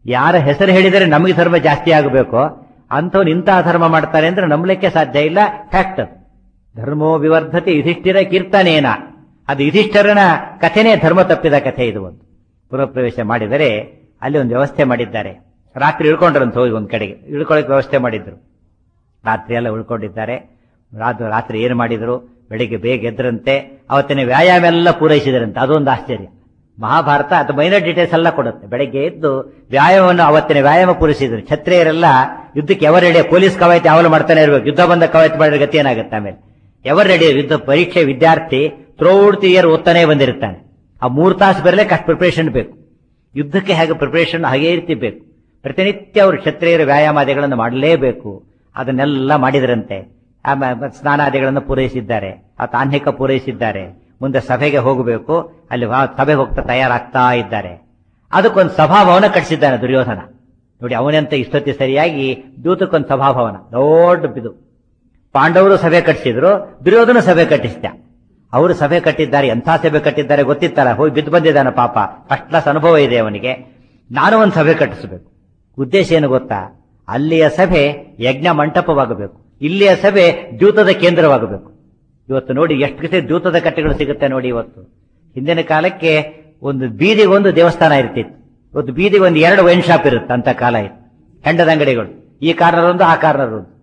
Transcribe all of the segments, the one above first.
ಯಾರ ಹೆಸರು ಹೇಳಿದರೆ ನಮಗೆ ಧರ್ಮ ಜಾಸ್ತಿ ಆಗಬೇಕು ಅಂಥವ್ನು ಇಂತಹ ಧರ್ಮ ಮಾಡ್ತಾನೆ ಅಂದ್ರೆ ನಂಬಲಿಕ್ಕೆ ಸಾಧ್ಯ ಇಲ್ಲ ಫ್ಯಾಕ್ಟ್ ಧರ್ಮೋ ವಿವರ್ಧತೆ ಯುಧಿಷ್ಠಿರ ಕೀರ್ತನೇನ ಅದು ಯುಧಿಷ್ಠರನ ಕಥೆನೇ ಧರ್ಮ ತಪ್ಪಿದ ಕಥೆ ಇದು ಒಂದು ಪುರಪ್ರವೇಶ ಮಾಡಿದರೆ ಅಲ್ಲಿ ಒಂದು ವ್ಯವಸ್ಥೆ ಮಾಡಿದ್ದಾರೆ ರಾತ್ರಿ ಇಳ್ಕೊಂಡ್ರಂತ ಹೋಗಿ ಒಂದ್ ಕಡೆಗೆ ಇಳ್ಕೊಳ್ಳೋಕೆ ವ್ಯವಸ್ಥೆ ಮಾಡಿದ್ರು ರಾತ್ರಿ ಎಲ್ಲ ಉಳ್ಕೊಂಡಿದ್ದಾರೆ ರಾತ್ರಿ ರಾತ್ರಿ ಏನು ಮಾಡಿದ್ರು ಬೆಳಿಗ್ಗೆ ಬೇಗ ಎದ್ರಂತೆ ಅವತ್ತಿನ ವ್ಯಾಯಾಮ ಎಲ್ಲ ಪೂರೈಸಿದರಂತೆ ಅದೊಂದು ಆಶ್ಚರ್ಯ ಮಹಾಭಾರತ ಅದು ಮೈನರ್ ಡೀಟೇಲ್ಸ್ ಎಲ್ಲ ಕೊಡುತ್ತೆ ಬೆಳಗ್ಗೆ ಎದ್ದು ವ್ಯಾಯಾಮವನ್ನು ಅವತ್ತಿನ ವ್ಯಾಯಾಮ ಪೂರೈಸಿದ್ರು ಕ್ಷತ್ರಿಯರೆಲ್ಲ ಯುದ್ಧಕ್ಕೆ ಎವರ್ ರೆಡಿ ಪೊಲೀಸ್ ಕವಾಯತಿ ಯಾವಲು ಮಾಡ್ತಾನೆ ಇರ್ಬೇಕು ಯುದ್ಧ ಬಂದ ಕವಾಯತಿ ಮಾಡಿದ್ರೆ ಗತಿ ಏನಾಗುತ್ತೆ ಆಮೇಲೆ ಎವರ್ ರೆಡಿ ಯುದ್ಧ ಪರೀಕ್ಷೆ ವಿದ್ಯಾರ್ಥಿ ಥ್ರೋಡ್ ದಿ ಇಯರ್ ಓದ್ತಾನೆ ಬಂದಿರ್ತಾನೆ ಆ ಮೂರು ತಾಸು ಬರಲಿಕ್ಕೆ ಅಷ್ಟು ಪ್ರಿಪರೇಷನ್ ಬೇಕು ಯುದ್ಧಕ್ಕೆ ಹೇಗೆ ಪ್ರಿಪರೇಷನ್ ಹಾಗೇ ರೀತಿ ಬೇಕು ಪ್ರತಿನಿತ್ಯ ಅವರು ಕ್ಷತ್ರಿಯರ ವ್ಯಾಯಾಮಾದಿಗಳನ್ನು ಮಾಡಲೇಬೇಕು ಅದನ್ನೆಲ್ಲ ಮಾಡಿದ್ರಂತೆ ಆಮೇಲೆ ಸ್ನಾನಾದಿಗಳನ್ನು ಪೂರೈಸಿದ್ದಾರೆ ಆ ತಾನ್ಹಿಕ ಪೂರೈಸಿದ್ದಾರೆ ಮುಂದೆ ಸಭೆಗೆ ಹೋಗಬೇಕು ಅಲ್ಲಿ ವಾ- ಸಭೆಗೆ ಹೋಗ್ತಾ ತಯಾರಾಗ್ತಾ ಇದ್ದಾರೆ ಅದಕ್ಕೊಂದು ಸಭಾಭವನ ಕಟ್ಟಿಸಿದ್ದಾನೆ ದುರ್ಯೋಧನ ನೋಡಿ ಅವನಂತ ಇಷ್ಟೊತ್ತಿ ಸರಿಯಾಗಿ ದೂತಕ್ಕೊಂದು ಸಭಾಭವನ ದೊಡ್ಡ ಬಿದು ಪಾಂಡವರು ಸಭೆ ಕಟ್ಟಿಸಿದ್ರು ದುರ್ಯೋಧನ ಸಭೆ ಕಟ್ಟಿಸಿದ ಅವರು ಸಭೆ ಕಟ್ಟಿದ್ದಾರೆ ಎಂಥ ಸಭೆ ಕಟ್ಟಿದ್ದಾರೆ ಗೊತ್ತಿತ್ತಲ್ಲ ಹೋಗಿ ಬಿದ್ದು ಬಂದಿದ್ದಾನೆ ಪಾಪ ಫಸ್ಟ್ ಕ್ಲಾಸ್ ಅನುಭವ ಇದೆ ಅವನಿಗೆ ನಾನು ಒಂದು ಸಭೆ ಕಟ್ಟಿಸಬೇಕು ಉದ್ದೇಶ ಏನು ಗೊತ್ತಾ ಅಲ್ಲಿಯ ಸಭೆ ಯಜ್ಞ ಮಂಟಪವಾಗಬೇಕು ಇಲ್ಲಿಯ ಸಭೆ ದ್ಯೂತದ ಕೇಂದ್ರವಾಗಬೇಕು ಇವತ್ತು ನೋಡಿ ಎಷ್ಟು ಕತೆ ದ್ಯೂತದ ಕಟ್ಟೆಗಳು ಸಿಗುತ್ತೆ ನೋಡಿ ಇವತ್ತು ಹಿಂದಿನ ಕಾಲಕ್ಕೆ ಒಂದು ಬೀದಿಗೆ ಒಂದು ದೇವಸ್ಥಾನ ಇರ್ತಿತ್ತು ಇವತ್ತು ಬೀದಿಗೆ ಒಂದು ಎರಡು ವೈನ್ ಶಾಪ್ ಇರುತ್ತೆ ಅಂತ ಕಾಲ ಇತ್ತು ಹೆಂಡದ ಅಂಗಡಿಗಳು ಈ ಕಾರ್ನರ್ ಒಂದು ಆ ಕಾರ್ನರ್ ಒಂದು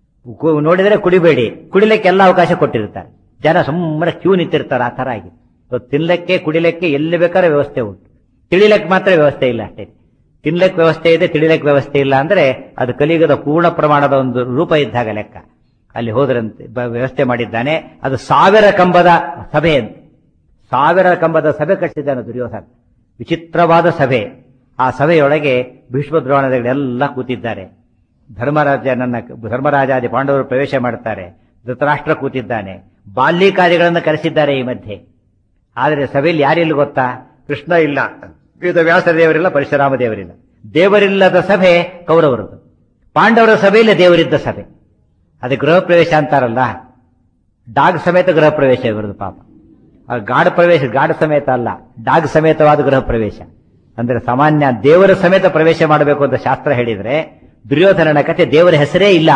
ಕು- ನೋಡಿದ್ರೆ ಕುಡಿಬೇಡಿ ಕುಡಿಲಿಕ್ಕೆ ಎಲ್ಲ ಅವಕಾಶ ಕೊಟ್ಟಿರ್ತಾರೆ ಜನ ಸುಮ್ಮನೆ ಕ್ಯೂ ನಿಂತಿರ್ತಾರೆ ಆ ತರ ಆಗಿದೆ ಇವತ್ತು ತಿನ್ಲಿಕ್ಕೆ ಕುಡಿಲಿಕ್ಕೆ ಎಲ್ಲಿ ಬೇಕಾದ್ರೆ ವ್ಯವಸ್ಥೆ ಉಂಟು ತಿಳಿಲಕ್ಕೆ ಮಾತ್ರ ವ್ಯವಸ್ಥೆ ಇಲ್ಲ ಅಷ್ಟೇ ತಿನ್ಲಕ್ಕೆ ವ್ಯವಸ್ಥೆ ಇದೆ ತಿಳಿಲಕ್ಕೆ ವ್ಯವಸ್ಥೆ ಇಲ್ಲ ಅಂದ್ರೆ ಅದು ಕಲಿಯುಗದ ಪೂರ್ಣ ಪ್ರಮಾಣದ ಒಂದು ರೂಪ ಇದ್ದಾಗ ಲೆಕ್ಕ ಅಲ್ಲಿ ಹೋದ್ರಂತೆ ಬ- ವ್ಯವಸ್ಥೆ ಮಾಡಿದ್ದಾನೆ ಅದು ಸಾವಿರ ಕಂಬದ ಸಭೆ ಅಂತ ಸಾವಿರ ಕಂಬದ ಸಭೆ ಕಟ್ಟಿಸಿದ್ದಾನೆ ದುರ್ಯೋಧನ ವಿಚಿತ್ರವಾದ ಸಭೆ ಆ ಸಭೆಯೊಳಗೆ ಭೀಷ್ಮ ದ್ರೋಣದಗಳೆಲ್ಲ ಕೂತಿದ್ದಾರೆ ಧರ್ಮರಾಜನನ್ನ ಧರ್ಮರಾಜಾದಿ ಪಾಂಡವರು ಪ್ರವೇಶ ಮಾಡ್ತಾರೆ ಧೃತರಾಷ್ಟ್ರ ಕೂತಿದ್ದಾನೆ ಬಾಲ್ಯಕಾರ್ಯಗಳನ್ನು ಕರೆಸಿದ್ದಾರೆ ಈ ಮಧ್ಯೆ ಆದರೆ ಸಭೆಯಲ್ಲಿ ಯಾರಿಲ್ಲ ಗೊತ್ತಾ ಕೃಷ್ಣ ಇಲ್ಲ ವೇದ ವ್ಯಾಸ ದೇವರಿಲ್ಲ ಪರಶುರಾಮ ದೇವರಿಲ್ಲ ದೇವರಿಲ್ಲದ ಸಭೆ ಕೌರವರದು ಪಾಂಡವರ ಸಭೆಯಲ್ಲಿ ದೇವರಿದ್ದ ಸಭೆ ಅದು ಗೃಹ ಪ್ರವೇಶ ಅಂತಾರಲ್ಲ ಡಾಗ್ ಸಮೇತ ಗೃಹ ಪ್ರವೇಶ ಇವರದು ಪಾಪ ಆ ಗಾಢ ಪ್ರವೇಶ ಗಾಢ ಸಮೇತ ಅಲ್ಲ ಡಾಗ್ ಸಮೇತವಾದ ಗೃಹ ಪ್ರವೇಶ ಅಂದ್ರೆ ಸಾಮಾನ್ಯ ದೇವರ ಸಮೇತ ಪ್ರವೇಶ ಮಾಡಬೇಕು ಅಂತ ಶಾಸ್ತ್ರ ಹೇಳಿದ್ರೆ ದುರ್ಯೋಧನನ ಕಥೆ ದೇವರ ಹೆಸರೇ ಇಲ್ಲ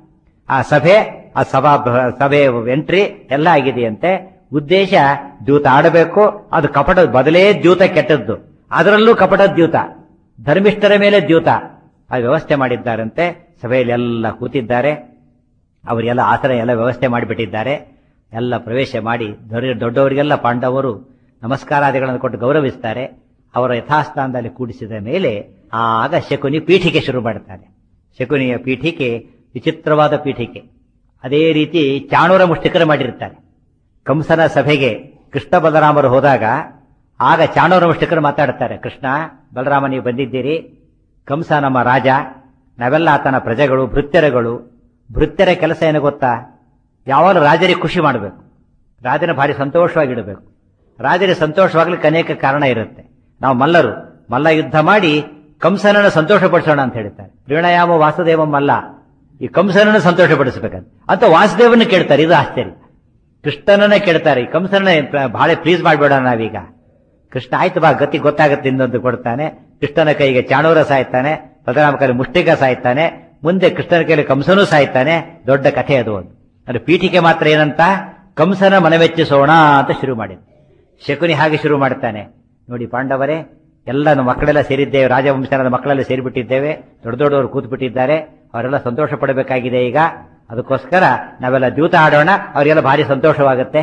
ಆ ಸಭೆ ಆ ಸಭಾ ಸಭೆ ಎಂಟ್ರಿ ಎಲ್ಲ ಆಗಿದೆಯಂತೆ ಉದ್ದೇಶ ದ್ಯೂತ ಆಡಬೇಕು ಅದು ಕಪಟ ಬದಲೇ ದ್ಯೂತ ಕೆಟ್ಟದ್ದು ಅದರಲ್ಲೂ ಕಪಟ ದ್ಯೂತ ಧರ್ಮಿಷ್ಠರ ಮೇಲೆ ದ್ಯೂತ ಆ ವ್ಯವಸ್ಥೆ ಮಾಡಿದ್ದಾರಂತೆ ಸಭೆಯಲ್ಲಿ ಎಲ್ಲ ಕೂತಿದ್ದಾರೆ ಅವರೆಲ್ಲ ಆಸನ ಎಲ್ಲ ವ್ಯವಸ್ಥೆ ಮಾಡಿಬಿಟ್ಟಿದ್ದಾರೆ ಎಲ್ಲ ಪ್ರವೇಶ ಮಾಡಿ ದೊರೆ- ದೊಡ್ಡವರಿಗೆಲ್ಲ ಪಾಂಡವರು ನಮಸ್ಕಾರಾದಿಗಳನ್ನು ಕೊಟ್ಟು ಗೌರವಿಸ್ತಾರೆ ಅವರ ಯಥಾಸ್ಥಾನದಲ್ಲಿ ಕೂಡಿಸಿದ ಮೇಲೆ ಆಗ ಶಕುನಿ ಪೀಠಿಕೆ ಶುರು ಮಾಡ್ತಾನೆ ಶಕುನಿಯ ಪೀಠಿಕೆ ವಿಚಿತ್ರವಾದ ಪೀಠಿಕೆ ಅದೇ ರೀತಿ ಚಾಣೂರ ಮುಷ್ಟಿಕರು ಮಾಡಿರ್ತಾರೆ ಕಂಸನ ಸಭೆಗೆ ಕೃಷ್ಣ ಬಲರಾಮರು ಹೋದಾಗ ಆಗ ಚಾಣೂರ ಮುಷ್ಟಿಕರು ಮಾತಾಡ್ತಾರೆ ಕೃಷ್ಣ ಬಲರಾಮ ನೀವು ಬಂದಿದ್ದೀರಿ ಕಂಸ ನಮ್ಮ ರಾಜ ನಾವೆಲ್ಲ ಆತನ ಪ್ರಜೆಗಳು ಭೃತ್ಯರಗಳು ಭೃತ್ಯರ ಕೆಲಸ ಏನು ಗೊತ್ತಾ ಯಾವಾಗಲೂ ರಾಜರಿಗೆ ಖುಷಿ ಮಾಡಬೇಕು ರಾಜನ ಭಾರಿ ಸಂತೋಷವಾಗಿಡಬೇಕು ರಾಜರಿಗೆ ಸಂತೋಷವಾಗ್ಲಿಕ್ಕೆ ಅನೇಕ ಕಾರಣ ಇರುತ್ತೆ ನಾವು ಮಲ್ಲರು ಮಲ್ಲ ಯುದ್ಧ ಮಾಡಿ ಕಂಸನನ್ನು ಸಂತೋಷಪಡಿಸೋಣ ಅಂತ ಹೇಳ್ತಾರೆ ಪ್ರೀಣಯಾಮ ವಾಸುದೇವ ಮಲ್ಲ ಈ ಕಂಸನನ್ನು ಸಂತೋಷಪಡಿಸಬೇಕಂತ ಅಂತ ವಾಸುದೇವನ ಕೇಳ್ತಾರೆ ಇದು ಆಶ್ಚರ್ಯ ಕೃಷ್ಣನನ್ನ ಕೇಳ್ತಾರೆ ಈ ಕಂಸನ ಬಹಳ ಪ್ಲೀಸ್ ಮಾಡಬೇಡ ನಾವೀಗ ಕೃಷ್ಣ ಆಯ್ತು ಬಾ ಗತಿ ಗೊತ್ತಾಗುತ್ತೆ ಇನ್ನೊಂದು ಕೊಡ್ತಾನೆ ಕೃಷ್ಣನ ಕೈಗೆ ಚಾಣೂರ ಸಾಯ್ತಾನೆ ಬಲರಾಮ ಕೈಲಿ ಮುಷ್ಟಿಕ ಸಾಯ್ತಾನೆ ಮುಂದೆ ಕೃಷ್ಣನ ಕೈಲಿ ಕಂಸನೂ ಸಾಯ್ತಾನೆ ದೊಡ್ಡ ಕಥೆ ಅದು ಒಂದು ಅಂದ್ರೆ ಪೀಠಿಕೆ ಮಾತ್ರ ಏನಂತ ಕಂಸನ ಮನವೆಚ್ಚಿಸೋಣ ಅಂತ ಶುರು ಮಾಡಿದ ಶಕುನಿ ಹಾಗೆ ಶುರು ಮಾಡ್ತಾನೆ ನೋಡಿ ಪಾಂಡವರೇ ಎಲ್ಲ ನಮ್ಮ ಮಕ್ಕಳೆಲ್ಲ ಸೇರಿದ್ದೇವೆ ರಾಜವಂಶದ ಮಕ್ಕಳೆಲ್ಲ ಸೇರಿಬಿಟ್ಟಿದ್ದೇವೆ ದೊಡ್ಡ ದೊಡ್ಡವರು ಕೂತ್ ಬಿಟ್ಟಿದ್ದಾರೆ ಅವರೆಲ್ಲ ಸಂತೋಷ ಪಡಬೇಕಾಗಿದೆ ಈಗ ಅದಕ್ಕೋಸ್ಕರ ನಾವೆಲ್ಲ ದ್ಯೂತ ಆಡೋಣ ಅವರಿಗೆಲ್ಲ ಭಾರಿ ಸಂತೋಷವಾಗುತ್ತೆ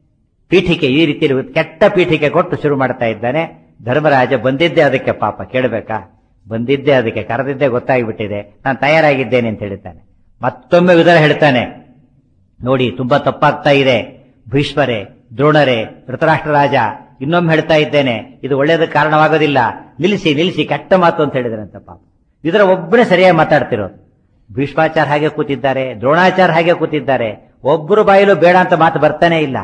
ಪೀಠಿಕೆ ಈ ರೀತಿಯಲ್ಲಿ ಕೆಟ್ಟ ಪೀಠಿಕೆ ಕೊಟ್ಟು ಶುರು ಮಾಡ್ತಾ ಇದ್ದಾನೆ ಧರ್ಮರಾಜ ಬಂದಿದ್ದೆ ಅದಕ್ಕೆ ಪಾಪ ಕೇಳಬೇಕಾ ಬಂದಿದ್ದೆ ಅದಕ್ಕೆ ಕರೆದಿದ್ದೆ ಗೊತ್ತಾಗಿಬಿಟ್ಟಿದೆ ನಾನು ತಯಾರಾಗಿದ್ದೇನೆ ಅಂತ ಹೇಳ್ತಾನೆ ಮತ್ತೊಮ್ಮೆ ವಿಧಾನ ಹೇಳ್ತಾನೆ ನೋಡಿ ತುಂಬಾ ತಪ್ಪಾಗ್ತಾ ಇದೆ ಭೀಷ್ಮರೇ ದ್ರೋಣರೇ ಧೃತರಾಷ್ಟ್ರ ರಾಜ ಇನ್ನೊಮ್ಮೆ ಹೇಳ್ತಾ ಇದ್ದೇನೆ ಇದು ಒಳ್ಳೇದಕ್ಕೆ ಕಾರಣವಾಗೋದಿಲ್ಲ ನಿಲ್ಲಿಸಿ ನಿಲ್ಲಿಸಿ ಕೆಟ್ಟ ಮಾತು ಅಂತ ಹೇಳಿದ್ರಂತ ಪಾಪ ಇದರ ಒಬ್ಬನೇ ಸರಿಯಾಗಿ ಮಾತಾಡ್ತಿರೋದು ಭೀಷ್ಮಾಚಾರ ಹಾಗೆ ಕೂತಿದ್ದಾರೆ ದ್ರೋಣಾಚಾರ ಹಾಗೆ ಕೂತಿದ್ದಾರೆ ಒಬ್ಬರು ಬಾಯಲು ಬೇಡ ಅಂತ ಮಾತು ಬರ್ತಾನೆ ಇಲ್ಲ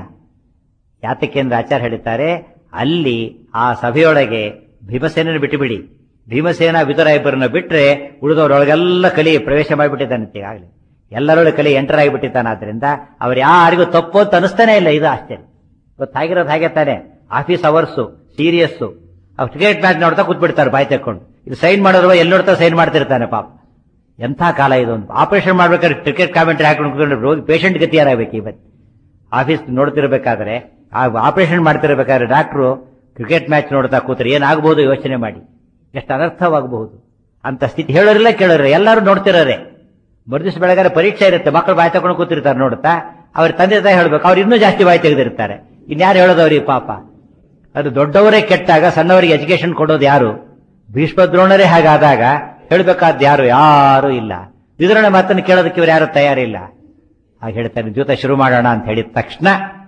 ಯಾತಕ್ಕೆ ಅಂದ್ರೆ ಆಚಾರ ಹೇಳ್ತಾರೆ ಅಲ್ಲಿ ಆ ಸಭೆಯೊಳಗೆ ಭೀಮಸೇನನ್ನು ಬಿಟ್ಟುಬಿಡಿ ಭೀಮಸೇನ ವಿದುರ ಇಬ್ಬರನ್ನ ಬಿಟ್ರೆ ಉಳಿದವರೊಳಗೆಲ್ಲ ಕಲಿ ಪ್ರವೇಶ ಮಾಡಿಬಿಟ್ಟಿದ್ದಾನಂತೆ ಈಗಾಗಲೇ ಎಲ್ಲರೊಳಗೆ ಕಲಿ ಎಂಟರ್ ಆಗಿಬಿಟ್ಟಿದ್ದಾನಾದ್ರಿಂದ ಅವ್ರು ಯಾರಿಗೂ ತಪ್ಪು ಅಂತ ಅನಿಸ್ತಾನೆ ಇಲ್ಲ ಇದು ಆಶ್ಚರ್ಯ ಗೊತ್ತಾಗಿರೋದು ಹಾಗೆ ತಾನೆ ಆಫೀಸ್ ಅವರ್ಸು ಸೀರಿಯಸ್ಸು ಅವ್ರು ಕ್ರಿಕೆಟ್ ಮ್ಯಾಚ್ ನೋಡ್ತಾ ಕೂತ್ಬಿಡ್ತಾರೆ ಬಾಯಿ ತಕ್ಕೊಂಡು ಇದು ಸೈನ್ ಮಾಡೋದ್ರ ಎಲ್ಲಿ ನೋಡ್ತಾ ಸೈನ್ ಮಾಡ್ತಿರ್ತಾನೆ ಪಾಪ ಎಂಥ ಕಾಲ ಇದು ಒಂದು ಆಪರೇಷನ್ ಮಾಡ್ಬೇಕಾದ್ರೆ ಕ್ರಿಕೆಟ್ ಕಾಮೆಂಟ್ರಿ ಹಾಕೊಂಡು ರೋಗಿ ಪೇಷಂಟ್ ಗತಿ ಯಾರಾಗಬೇಕು ಇವತ್ತು ಆಫೀಸ್ ನೋಡ್ತಿರ್ಬೇಕಾದ್ರೆ ಆ ಆಪರೇಷನ್ ಮಾಡ್ತಿರ್ಬೇಕಾದ್ರೆ ಡಾಕ್ಟ್ರು ಕ್ರಿಕೆಟ್ ಮ್ಯಾಚ್ ನೋಡ್ತಾ ಕೂತ್ರೆ ಏನಾಗಬಹುದು ಯೋಚನೆ ಮಾಡಿ ಎಷ್ಟು ಅನರ್ಥವಾಗಬಹುದು ಅಂತ ಸ್ಥಿತಿ ಹೇಳೋರಿಲ್ಲ ಕೇಳೋರಿಲ್ಲ ಎಲ್ಲರೂ ನೋಡ್ತಿರೋರೆ ಮರುದಿವ್ಸ ಬೆಳಗಾರೆ ಪರೀಕ್ಷೆ ಇರುತ್ತೆ ಮಕ್ಕಳು ಬಾಯಿ ತಗೊಂಡು ಕೂತಿರ್ತಾರೆ ನೋಡುತ್ತಾ ಅವ್ರ ತಂದೆ ತಾಯಿ ಹೇಳ್ಬೇಕು ಅವ್ರು ಇನ್ನೂ ಜಾಸ್ತಿ ಬಾಯಿ ತೆಗೆದಿರ್ತಾರೆ ಇನ್ಯಾರು ಹೇಳೋದು ಅವ್ರಿಗೆ ಪಾಪ ಅದು ದೊಡ್ಡವರೇ ಕೆಟ್ಟಾಗ ಸಣ್ಣವರಿಗೆ ಎಜುಕೇಶನ್ ಕೊಡೋದು ಯಾರು ಭೀಷ್ಮ ದ್ರೋಣರೇ ಹಾಗಾದಾಗ ಹೇಳ್ಬೇಕಾದ್ ಯಾರು ಯಾರು ಇಲ್ಲ ವಿದುರಣ ಮಾತನ್ನು ಕೇಳೋದಕ್ಕೆ ಇವ್ರು ಯಾರು ತಯಾರಿಲ್ಲ ಹಾಗೆ ಹೇಳ್ತಾನೆ ದ್ಯೂತ ಶುರು ಮಾಡೋಣ ಅಂತ ಹೇಳಿದ ತಕ್ಷಣ